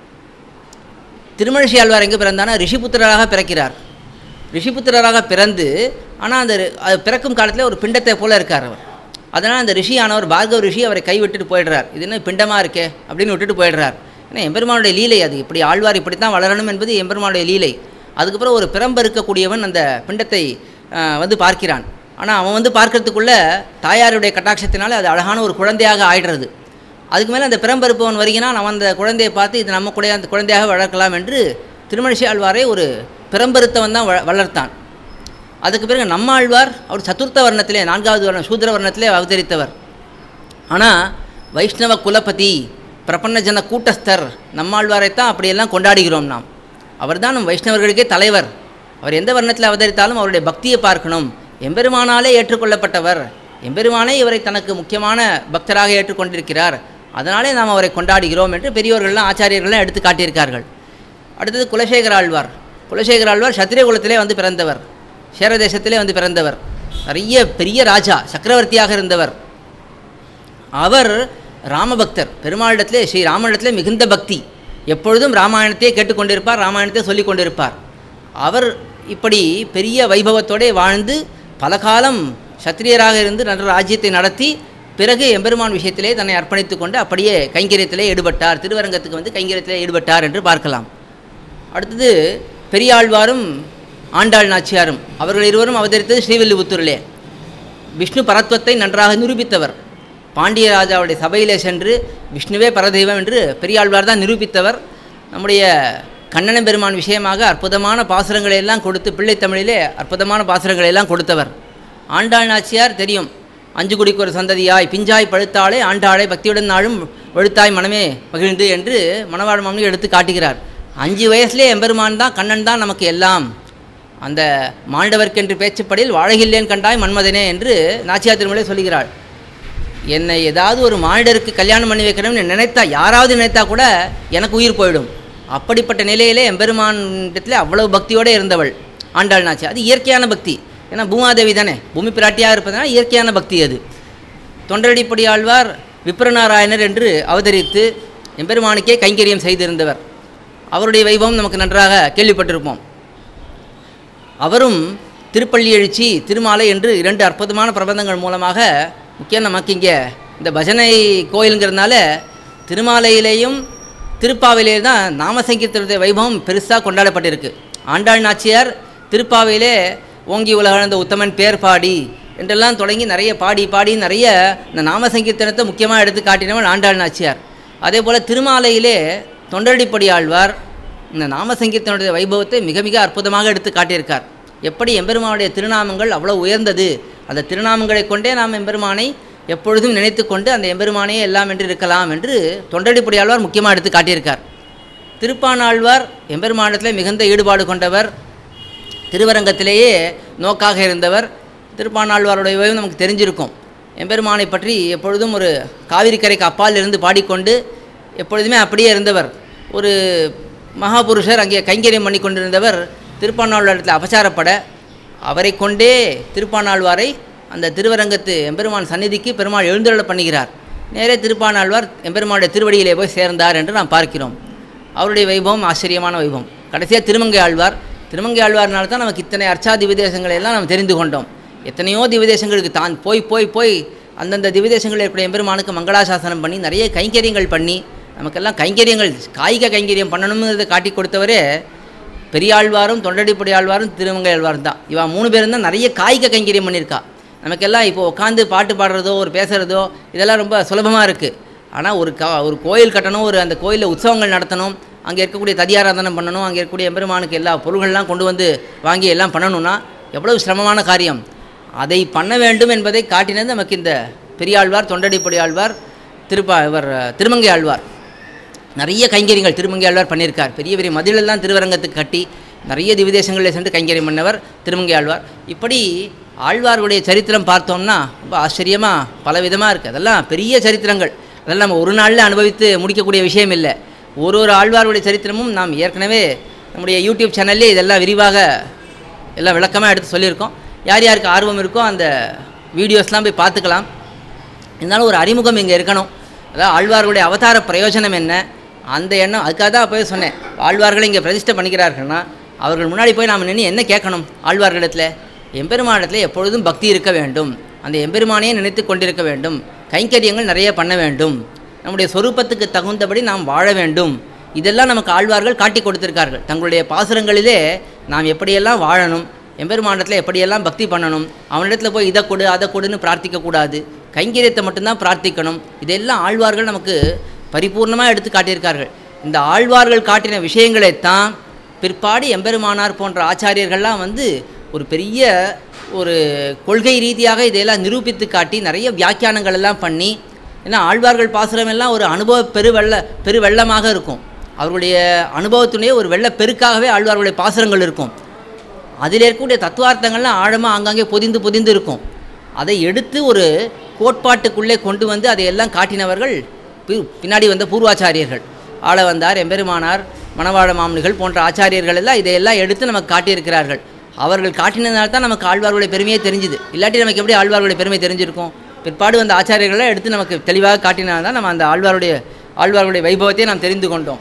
திருமழிசை ஆழ்வார் எங்கே பிறந்தானா ரிஷிபுத்திரராக பிறக்கிறார் ரிஷிபுத்திரராக பிறந்து ஆனால் அந்த ரி- அது பிறக்கும் காலத்தில் ஒரு பிண்டத்தை போல இருக்கார் அவர் அதனால் அந்த ரிஷியானவர் பார்கவ ரிஷி அவரை கைவிட்டுட்டு போயிடுறார் இது என்ன பிண்டமாக இருக்கே அப்படின்னு விட்டுட்டு போயிடுறார் ஏன்னா எம்பெருமானுடைய லீலை அது இப்படி ஆழ்வார் இப்படி தான் வளரணும் என்பது எம்பெருமானுடைய லீலை அதுக்கப்புறம் ஒரு பிறம்ப இருக்கக்கூடியவன் அந்த பிண்டத்தை ஆஹ், வந்து பார்க்கிறான் ஆனால் அவன் வந்து பார்க்கறதுக்குள்ள தாயாருடைய கட்டாட்சத்தினால அது அழகான ஒரு குழந்தையாக ஆயிடுறது அதுக்கு மேலே அந்த பிறம்பருப்பவன் வருகிறான் அவன் அந்த குழந்தையை பார்த்து இது நம்ம கூட அந்த குழந்தையாக வளர்க்கலாம் என்று திருமணிசை ஆழ்வாரை ஒரு பிறம்பருத்தவன் தான் வ- வளர்த்தான் அதுக்கு பிறகு நம்ம ஆழ்வார் அவர் சதுர்த்த வர்ணத்திலே நான்காவது வர்ணம் சூத்திர வர்ணத்திலே அவதரித்தவர் ஆனால் வைஷ்ணவ குலபதி பிரபன்னஜன கூட்டஸ்தர் நம்மாழ்வாரைத்தான் அப்படியெல்லாம் கொண்டாடுகிறோம் நாம் அவர்தான் நம் வைஷ்ணவர்களுக்கே தலைவர் அவர் எந்த வர்ணத்தில் அவதரித்தாலும் அவருடைய பக்தியை பார்க்கணும் எம்பெருமானாலே ஏற்றுக்கொள்ளப்பட்டவர் எம்பெருமானே இவரை தனக்கு முக்கியமான பக்தராக ஏற்றுக்கொண்டிருக்கிறார் அதனாலே நாம் அவரை கொண்டாடுகிறோம் என்று பெரியோர்கள்லாம் ஆச்சாரியர்கள்லாம் எடுத்து காட்டியிருக்கார்கள் அடுத்தது குலசேகர ஆழ்வார் குலசேகர ஆழ்வார் சத்திரிய குலத்திலே வந்து பிறந்தவர் சேர தேசத்திலே வந்து பிறந்தவர் நிறைய பெரிய ராஜா சக்கரவர்த்தியாக இருந்தவர் அவர் ராமபக்தர் பெருமாளிடத்திலே ஸ்ரீ ராமனிடத்திலே மிகுந்த பக்தி எப்பொழுதும் ராமாயணத்தையே கேட்டுக்கொண்டிருப்பார் ராமாயணத்தை சொல்லிக் கொண்டிருப்பார் அவர் இப்படி பெரிய வைபவத்தோடே வாழ்ந்து பல காலம் சத்திரியராக இருந்து நல்ல ராஜ்யத்தை நடத்தி பிறகு எம்பெருமான் விஷயத்திலே தன்னை அர்ப்பணித்துக் கொண்டு அப்படியே கைங்கரியத்திலே ஈடுபட்டார் திருவரங்கத்துக்கு வந்து கைங்கரியத்திலே ஈடுபட்டார் என்று பார்க்கலாம் அடுத்தது பெரியாழ்வாரும் ஆண்டாள் நாச்சியாரும் அவர்கள் இருவரும் அவதரித்தது ஸ்ரீவில்லிபுத்தூரிலே விஷ்ணு பரத்வத்தை நன்றாக நிரூபித்தவர் பாண்டிய ராஜாவுடைய சபையிலே சென்று விஷ்ணுவே பரதெய்வம் என்று பெரியாழ்வார் தான் நிரூபித்தவர் நம்முடைய கண்ணன பெருமான் விஷயமாக அற்புதமான பாசுரங்களை எல்லாம் கொடுத்து பிள்ளைத் தமிழிலே அற்புதமான பாசுரங்களை எல்லாம் கொடுத்தவர் ஆண்டாள் நாச்சியார் தெரியும் அஞ்சு குடிக்கு ஒரு சந்ததியாய் பிஞ்சாய் பழுத்தாளே ஆண்டாளை பக்தியுடன் நாளும் வெளுத்தாய் மனமே மகிழ்ந்து என்று மணவாழ் மாமனி எடுத்து காட்டுகிறார் அஞ்சு வயசுலேயே எம்பெருமான் தான் கண்ணன் தான் நமக்கு எல்லாம் அந்த மாண்டவர்க்கென்று பேச்சுப்படியில் வாழகில்லேன் கண்டாய் மன்மதனே என்று நாச்சியார் திருமலை சொல்லுகிறாள் என்னை ஏதாவது ஒரு மானிடருக்கு கல்யாணம் பண்ணி வைக்கணும்னு நினைத்தா யாராவது நினைத்தா கூட எனக்கு உயிர் போயிடும் அப்படிப்பட்ட நிலையிலே எம்பெருமானிடத்தில் அவ்வளவு பக்தியோடு இருந்தவள் ஆண்டாள் நாச்சி அது இயற்கையான பக்தி ஏன்னா பூமாதேவி தானே பூமி பிராட்டியாக இருப்பதனால் இயற்கையான பக்தி அது தொண்டரடிப்படி ஆழ்வார் விப்ரநாராயணர் என்று அவதரித்து எம்பெருமானுக்கே கைங்கரியம் செய்திருந்தவர் அவருடைய வைபவம் நமக்கு நன்றாக கேள்விப்பட்டிருப்போம் அவரும் திருப்பள்ளி எழுச்சி திருமாலை என்று இரண்டு அற்புதமான பிரபந்தங்கள் மூலமாக முக்கியம் நமக்கு இங்கே இந்த பஜனை கோயிலுங்கிறதுனால திருமாலையிலேயும் திருப்பாவையிலே தான் நாமசங்கீர்த்தனுடைய வைபவம் பெருசாக கொண்டாடப்பட்டிருக்கு ஆண்டாள் நாச்சியார் திருப்பாவையிலே ஓங்கி உலகளந்த உத்தமன் பேர் பாடி என்றெல்லாம் தொடங்கி நிறைய பாடி பாடி நிறைய இந்த நாமசங்கீர்த்தனத்தை முக்கியமாக எடுத்து காட்டினவள் ஆண்டாள் நாச்சியார் அதே போல் திருமாலையிலே தொண்டரடிப்படி ஆழ்வார் இந்த நாமசங்கீர்த்தனுடைய வைபவத்தை மிக மிக அற்புதமாக எடுத்து காட்டியிருக்கார் எப்படி எம்பெருமானுடைய திருநாமங்கள் அவ்வளோ உயர்ந்தது அந்த திருநாமங்களை கொண்டே நாம் எம்பெருமானை எப்பொழுதும் நினைத்து கொண்டு அந்த எம்பெருமானையே எல்லாம் என்று இருக்கலாம் என்று தொண்டடிப்படி ஆழ்வார் முக்கியமாக எடுத்து காட்டியிருக்கார் திருப்பானாழ்வார் எம்பெருமானத்தில் மிகுந்த ஈடுபாடு கொண்டவர் திருவரங்கத்திலேயே நோக்காக இருந்தவர் திருப்பானாழ்வாருடைய வைபவம் நமக்கு தெரிஞ்சிருக்கும் எம்பெருமானை பற்றி எப்பொழுதும் ஒரு காவிரி கரைக்கு அப்பால் இருந்து பாடிக்கொண்டு எப்பொழுதுமே அப்படியே இருந்தவர் ஒரு மகாபுருஷர் அங்கே கைங்கரியம் பண்ணி கொண்டிருந்தவர் திருப்பானாழ்வாரத்தில் அபச்சாரப்பட அவரை கொண்டே திருப்பானாழ்வாரை அந்த திருவரங்கத்து எம்பெருமான் சந்நிதிக்கு பெருமாள் எழுந்தருள பண்ணுகிறார் நேரே திருப்பானாழ்வார் எம்பெருமானுடைய திருவடியிலே போய் சேர்ந்தார் என்று நாம் பார்க்கிறோம் அவருடைய வைபவம் ஆச்சரியமான வைபவம் கடைசியாக திருமங்கை ஆழ்வார் திருமங்கை ஆழ்வார்னால தான் நமக்கு இத்தனை அர்ச்சா திவிதேசங்களை எல்லாம் நாம் தெரிந்து கொண்டோம் எத்தனையோ திவிதேசங்களுக்கு தான் போய் போய் போய் அந்தந்த திவிதேசங்களில் இருக்கக்கூடிய எம்பெருமானுக்கு மங்களாசாசனம் பண்ணி நிறைய கைங்கரியங்கள் பண்ணி நமக்கெல்லாம் கைங்கரியங்கள் காய்க கைங்கரியம் பண்ணணுங்கிறத காட்டி கொடுத்தவரே பெரியாழ்வாரும் தொண்டடிப்படி ஆழ்வாரும் திருமங்கை ஆழ்வாரும் தான் இவா மூணு பேரும் தான் நிறைய காய்க கைங்கரியம் பண்ணியிருக்கா நமக்கெல்லாம் இப்போ உட்காந்து பாட்டு பாடுறதோ ஒரு பேசுகிறதோ இதெல்லாம் ரொம்ப சுலபமாக இருக்குது ஆனால் ஒரு கா ஒரு கோயில் கட்டணும் ஒரு அந்த கோயிலில் உற்சவங்கள் நடத்தணும் அங்கே இருக்கக்கூடிய ததியாராதனம் பண்ணணும் அங்கே இருக்கக்கூடிய எம்பெருமானுக்கு எல்லா பொருள்கள்லாம் கொண்டு வந்து வாங்கி எல்லாம் பண்ணணும்னா எவ்வளவு சிரமமான காரியம் அதை பண்ண வேண்டும் என்பதை காட்டினது நமக்கு இந்த பெரியாழ்வார் தொண்டடிப்படி ஆழ்வார் திருப்பா இவர் திருமங்கை ஆழ்வார் நிறைய கைங்கரியங்கள் திருமங்கை ஆழ்வார் பண்ணியிருக்கார் பெரிய பெரிய மதிலெல்லாம் திருவரங்கத்துக்கு கட்டி நிறைய திவிதேசங்களில் சென்று கைங்கரியம் பண்ணவர் திருமங்கை ஆழ்வார் இப்படி ஆழ்வார்களுடைய சரித்திரம் பார்த்தோம்னா ரொம்ப ஆச்சரியமாக பல விதமாக இருக்குது அதெல்லாம் பெரிய சரித்திரங்கள் அதெல்லாம் நம்ம ஒரு நாளில் அனுபவித்து முடிக்கக்கூடிய விஷயம் இல்லை ஒரு ஒரு ஆழ்வார்களுடைய சரித்திரமும் நாம் ஏற்கனவே நம்முடைய யூடியூப் சேனல்லே இதெல்லாம் விரிவாக எல்லாம் விளக்கமாக எடுத்து சொல்லியிருக்கோம் யார் யாருக்கு ஆர்வம் இருக்கோ அந்த வீடியோஸ்லாம் போய் பார்த்துக்கலாம் இருந்தாலும் ஒரு அறிமுகம் இங்கே இருக்கணும் அதாவது ஆழ்வார்களுடைய அவதார பிரயோஜனம் என்ன அந்த எண்ணம் அதுக்காக தான் அப்போவே சொன்னேன் ஆழ்வார்களை இங்கே பிரதிஷ்டை பண்ணிக்கிறார்கள்னா அவர்கள் முன்னாடி போய் நாம் நின்று என்ன கேட்கணும் ஆழ்வார்களிடத்தில் எம்பெருமானிடத்தில் எப்பொழுதும் பக்தி இருக்க வேண்டும் அந்த எம்பெருமானையே நினைத்து கொண்டிருக்க வேண்டும் கைங்கரியங்கள் நிறைய பண்ண வேண்டும் நம்முடைய சொரூபத்துக்கு தகுந்தபடி நாம் வாழ வேண்டும் இதெல்லாம் நமக்கு ஆழ்வார்கள் காட்டி கொடுத்திருக்கார்கள் தங்களுடைய பாசுரங்களிலே நாம் எப்படியெல்லாம் வாழணும் எம்பெருமானிடத்தில் எப்படியெல்லாம் பக்தி பண்ணணும் அவனிடத்தில் போய் இதை கொடு அதை கொடுன்னு பிரார்த்திக்கக்கூடாது கைங்கரியத்தை மட்டும்தான் பிரார்த்திக்கணும் இதெல்லாம் ஆழ்வார்கள் நமக்கு பரிபூர்ணமாக எடுத்து காட்டியிருக்கார்கள் இந்த ஆழ்வார்கள் காட்டின விஷயங்களைத்தான் பிற்பாடு எம்பெருமானார் போன்ற ஆச்சாரியர்கள்லாம் வந்து ஒரு பெரிய ஒரு கொள்கை ரீதியாக இதையெல்லாம் நிரூபித்து காட்டி நிறைய வியாக்கியானங்கள் எல்லாம் பண்ணி ஏன்னா ஆழ்வார்கள் பாசுரம் எல்லாம் ஒரு அனுபவ பெருவெள்ள பெருவெள்ளமாக இருக்கும் அவர்களுடைய அனுபவத்துடைய ஒரு வெள்ள பெருக்காகவே ஆழ்வார்களுடைய பாசுரங்கள் இருக்கும் அதில் இருக்கக்கூடிய தத்துவார்த்தங்கள்லாம் ஆழமாக ஆங்காங்கே பொதிந்து பொதிந்து இருக்கும் அதை எடுத்து ஒரு கோட்பாட்டுக்குள்ளே கொண்டு வந்து அதையெல்லாம் காட்டினவர்கள் பி- பின்னாடி வந்த பூர்வாச்சாரியர்கள் ஆள வந்தார் எம்பெருமானார் மணவாழ மாமனிகள் போன்ற ஆச்சாரியர்கள் எல்லாம் இதையெல்லாம் எடுத்து நமக்கு காட்டியிருக்கிறார்கள் அவர்கள் காட்டினதுனால தான் நமக்கு ஆழ்வார்களுடைய பெருமையே தெரிஞ்சுது இல்லாட்டி நமக்கு எப்படி ஆழ்வார்களுடைய பெருமை தெரிஞ்சிருக்கும் பிற்பாடு வந்த ஆச்சாரியர்களை எடுத்து நமக்கு தெளிவாக காட்டினால் தான் நம்ம அந்த ஆழ்வாருடைய ஆழ்வார்களுடைய வைபவத்தை நாம் தெரிந்து கொண்டோம்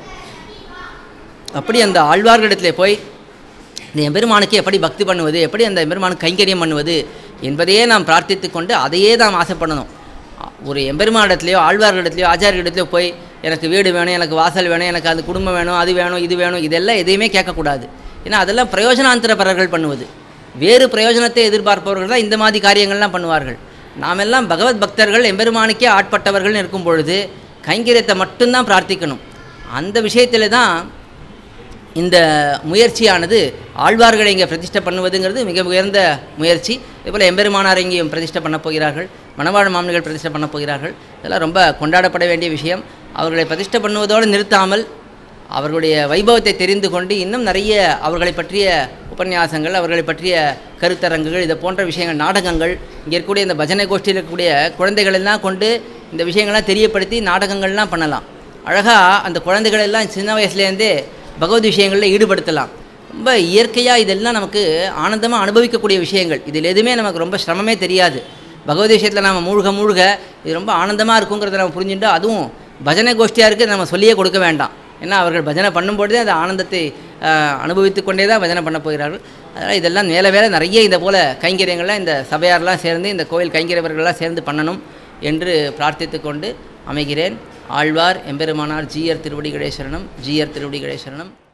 அப்படி அந்த ஆழ்வார்களிடத்திலே போய் இந்த எம்பெருமானுக்கு எப்படி பக்தி பண்ணுவது எப்படி அந்த எம்பெருமானுக்கு கைங்கரியம் பண்ணுவது என்பதையே நாம் பிரார்த்தித்து கொண்டு அதையே நாம் ஆசைப்படணும் ஒரு எம்பெருமானிடத்துலையோ ஆழ்வார்களிடத்துலையோ ஆச்சாரியர்களிடத்துலையோ போய் எனக்கு வீடு வேணும் எனக்கு வாசல் வேணும் எனக்கு அது குடும்பம் வேணும் அது வேணும் இது வேணும் இதெல்லாம் எதையுமே கேட்கக்கூடாது ஏன்னா அதெல்லாம் பிரயோஜனாந்தரப்பரர்கள் பண்ணுவது வேறு பிரயோஜனத்தை எதிர்பார்ப்பவர்கள் தான் இந்த மாதிரி காரியங்கள்லாம் பண்ணுவார்கள் நாமெல்லாம் பகவத் பக்தர்கள் எம்பெருமானுக்கே ஆட்பட்டவர்கள் இருக்கும் பொழுது கைங்கரியத்தை மட்டும்தான் பிரார்த்திக்கணும் அந்த விஷயத்தில் தான் இந்த முயற்சியானது ஆழ்வார்களை இங்கே பிரதிஷ்டை பண்ணுவதுங்கிறது மிக உயர்ந்த முயற்சி இதேபோல் எம்பெருமானார் இங்கேயும் பிரதிஷ்டை பண்ண போகிறார்கள் மணவாழ் மாமனிகள் பிரதிஷ்டை பண்ண போகிறார்கள் இதெல்லாம் ரொம்ப கொண்டாடப்பட வேண்டிய விஷயம் அவர்களை பிரதிஷ்டை பண்ணுவதோடு நிறுத்தாமல் அவர்களுடைய வைபவத்தை தெரிந்து கொண்டு இன்னும் நிறைய அவர்களை பற்றிய உபன்யாசங்கள் அவர்களை பற்றிய கருத்தரங்குகள் இதை போன்ற விஷயங்கள் நாடகங்கள் இங்கே இருக்கக்கூடிய இந்த பஜனை கோஷ்டியில் இருக்கக்கூடிய குழந்தைகளெல்லாம் கொண்டு இந்த விஷயங்கள்லாம் தெரியப்படுத்தி நாடகங்கள்லாம் பண்ணலாம் அழகாக அந்த குழந்தைகள் எல்லாம் சின்ன வயசுலேருந்தே பகவத் விஷயங்களில் ஈடுபடுத்தலாம் ரொம்ப இயற்கையாக இதெல்லாம் நமக்கு ஆனந்தமாக அனுபவிக்கக்கூடிய விஷயங்கள் இதில் எதுவுமே நமக்கு ரொம்ப சிரமமே தெரியாது பகவத் விஷயத்தில் நம்ம மூழ்க மூழ்க இது ரொம்ப ஆனந்தமாக இருக்குங்கிறத நம்ம புரிஞ்சுட்டு அதுவும் பஜனை கோஷ்டியாக இருக்குது நம்ம சொல்லியே கொடுக்க வேண்டாம் ஏன்னா அவர்கள் பஜனை பண்ணும்பொழுதே அந்த ஆனந்தத்தை அனுபவித்து கொண்டே தான் பஜனை பண்ண போகிறார்கள் அதனால் இதெல்லாம் மேலே மேலே நிறைய இதை போல் கைங்கரியங்கள்லாம் இந்த சபையாரெலாம் சேர்ந்து இந்த கோயில் கைங்கரியவர்கள்லாம் சேர்ந்து பண்ணணும் என்று பிரார்த்தித்து கொண்டு அமைகிறேன் ஆழ்வார் எம்பெருமானார் ஜீயர் திருவடிகளே சரணம் ஜீயர் திருவடிகளே சரணம்